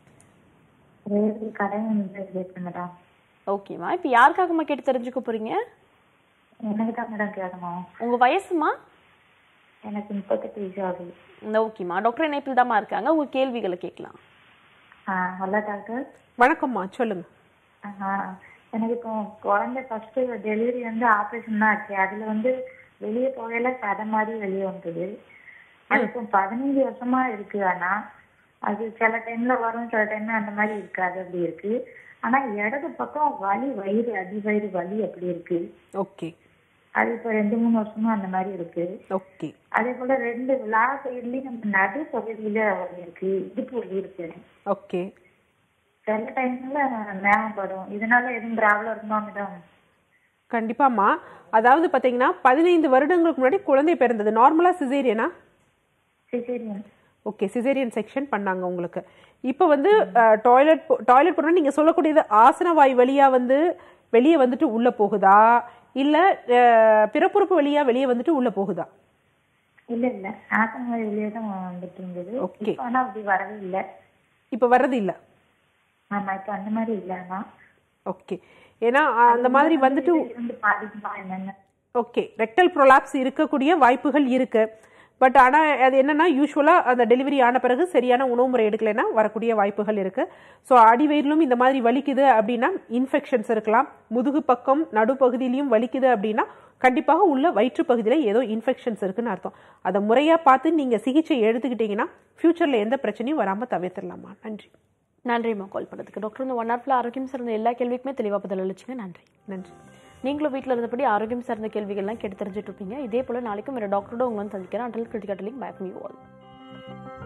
மேடம் ஓகேம்மா இப்போ யாருக்காகம்மா கேட்டு தெரிஞ்சுக்க போறீங்க எனக்கு தான் மேடம் கேட்கணும் உங்க வயசுமா எனக்கு முப்பத்தெட்டு வயசு ஆகுது ஓகேம்மா டாக்டர் இணைப்பில் தாம்மா இருக்காங்க உங்க கேள்விகளை கேட்கலாம் ஹலோ டாக்டர் வணக்கம்மா சொல்லுங்க எனக்கு இப்போ குழந்தை ஃபர்ஸ்ட் டெலிவரி வந்து ஆப்ரேஷன் தான் ஆச்சு அதுல வந்து வெளியே போகையில சதை மாதிரி வெளியே வந்தது அது இப்போ பதினஞ்சு வருஷமா இருக்கு ஆனா அது சில டைம்ல வரும் சில டைம்ல அந்த மாதிரி இருக்காது அப்படி இருக்கு ஆனா இடது பக்கம் வலி வயிறு அடி வயிறு வலி அப்படி இருக்கு ஓகே அது இப்போ ரெண்டு மூணு வருஷமா அந்த மாதிரி இருக்கு ஓகே அதே போல ரெண்டு லா சைட்லயும் நம்ம நடு பகுதியில வலி இருக்கு இடுப்பு வலி இருக்கு ஓகே சில டைம்ல மேம்படும் இதனால எதுவும் ப்ராப்ளம் இருக்குமா மேடம் கண்டிப்பாம்மா அதாவது பார்த்தீங்கன்னா பதினைந்து வருடங்களுக்கு முன்னாடி குழந்தை பிறந்தது நார்மலாக சிசேரியனா சிசேரியன் ஓகே சிசேரியன் செக்ஷன் பண்ணாங்க உங்களுக்கு இப்போ வந்து டாய்லெட் டாய்லெட் போனால் நீங்கள் சொல்லக்கூடியது ஆசன வாய் வழியாக வந்து வெளியே வந்துட்டு உள்ளே போகுதா இல்லை பிறப்புறுப்பு வழியாக வெளியே வந்துட்டு உள்ளே போகுதா இல்ல இல்ல ஆசன வெளியே தான் வந்துட்டு இருந்தது Okay. இப்ப ஆனா அப்படி வரவே இல்ல இப்போ வர்றது இல்லை ஆமா இப்ப அந்த மாதிரி இல்ல ஆனா ஓகே ஏன்னா அஹ், அந்த மாதிரி வந்துட்டு வந்து பாதிக்குமா என்னன்னு ஓகே ரெக்டல் ப்ரொலாப்ஸ் இருக்கக்கூடிய வாய்ப்புகள் இருக்கு பட் ஆனால் அது என்னன்னா யூஸ்வலாக அந்த டெலிவரி ஆன பிறகு சரியான உணவு முறை எடுக்கலைன்னா வரக்கூடிய வாய்ப்புகள் இருக்கு ஸோ அடிவயிறிலும் இந்த மாதிரி வலிக்குது அப்படின்னா இன்ஃபெக்ஷன்ஸ் இருக்கலாம் முதுகு பக்கம் நடுப்பகுதியிலையும் வலிக்குது அப்படின்னா கண்டிப்பாக உள்ள வயிற்று பகுதியில் ஏதோ இன்ஃபெக்ஷன்ஸ் இருக்குன்னு அர்த்தம் அதை முறையாக பார்த்து நீங்கள் சிகிச்சை எடுத்துக்கிட்டீங்கன்னா ஃப்யூச்சரில் எந்த பிரச்சனையும் வராமல் தவிர்த்திடலாமா நன்றி நன்றிம்மா கால் பண்ணதுக்கு டாக்டர் இந்த ஒன் ஹவர்ல ஆரோக்கியம் சார்ந்த எல்லா கேள்விக்குமே தெளிவாக பதில் அளிச்சுங்க நன்றி நன்றி நீங்களும் வீட்டில் இருந்தபடி ஆரோக்கியம் சார்ந்த கேள்விகள்லாம் கேட்டு தெரிஞ்சுட்டு இருப்பீங்க இதே போல நாளைக்கும் வேறு டாக்டரோட உங்களை வந்து சந்திக்கிறேன் அண்டல் கிரிட்டிகட்டலிங் பேக் மீ ஆல்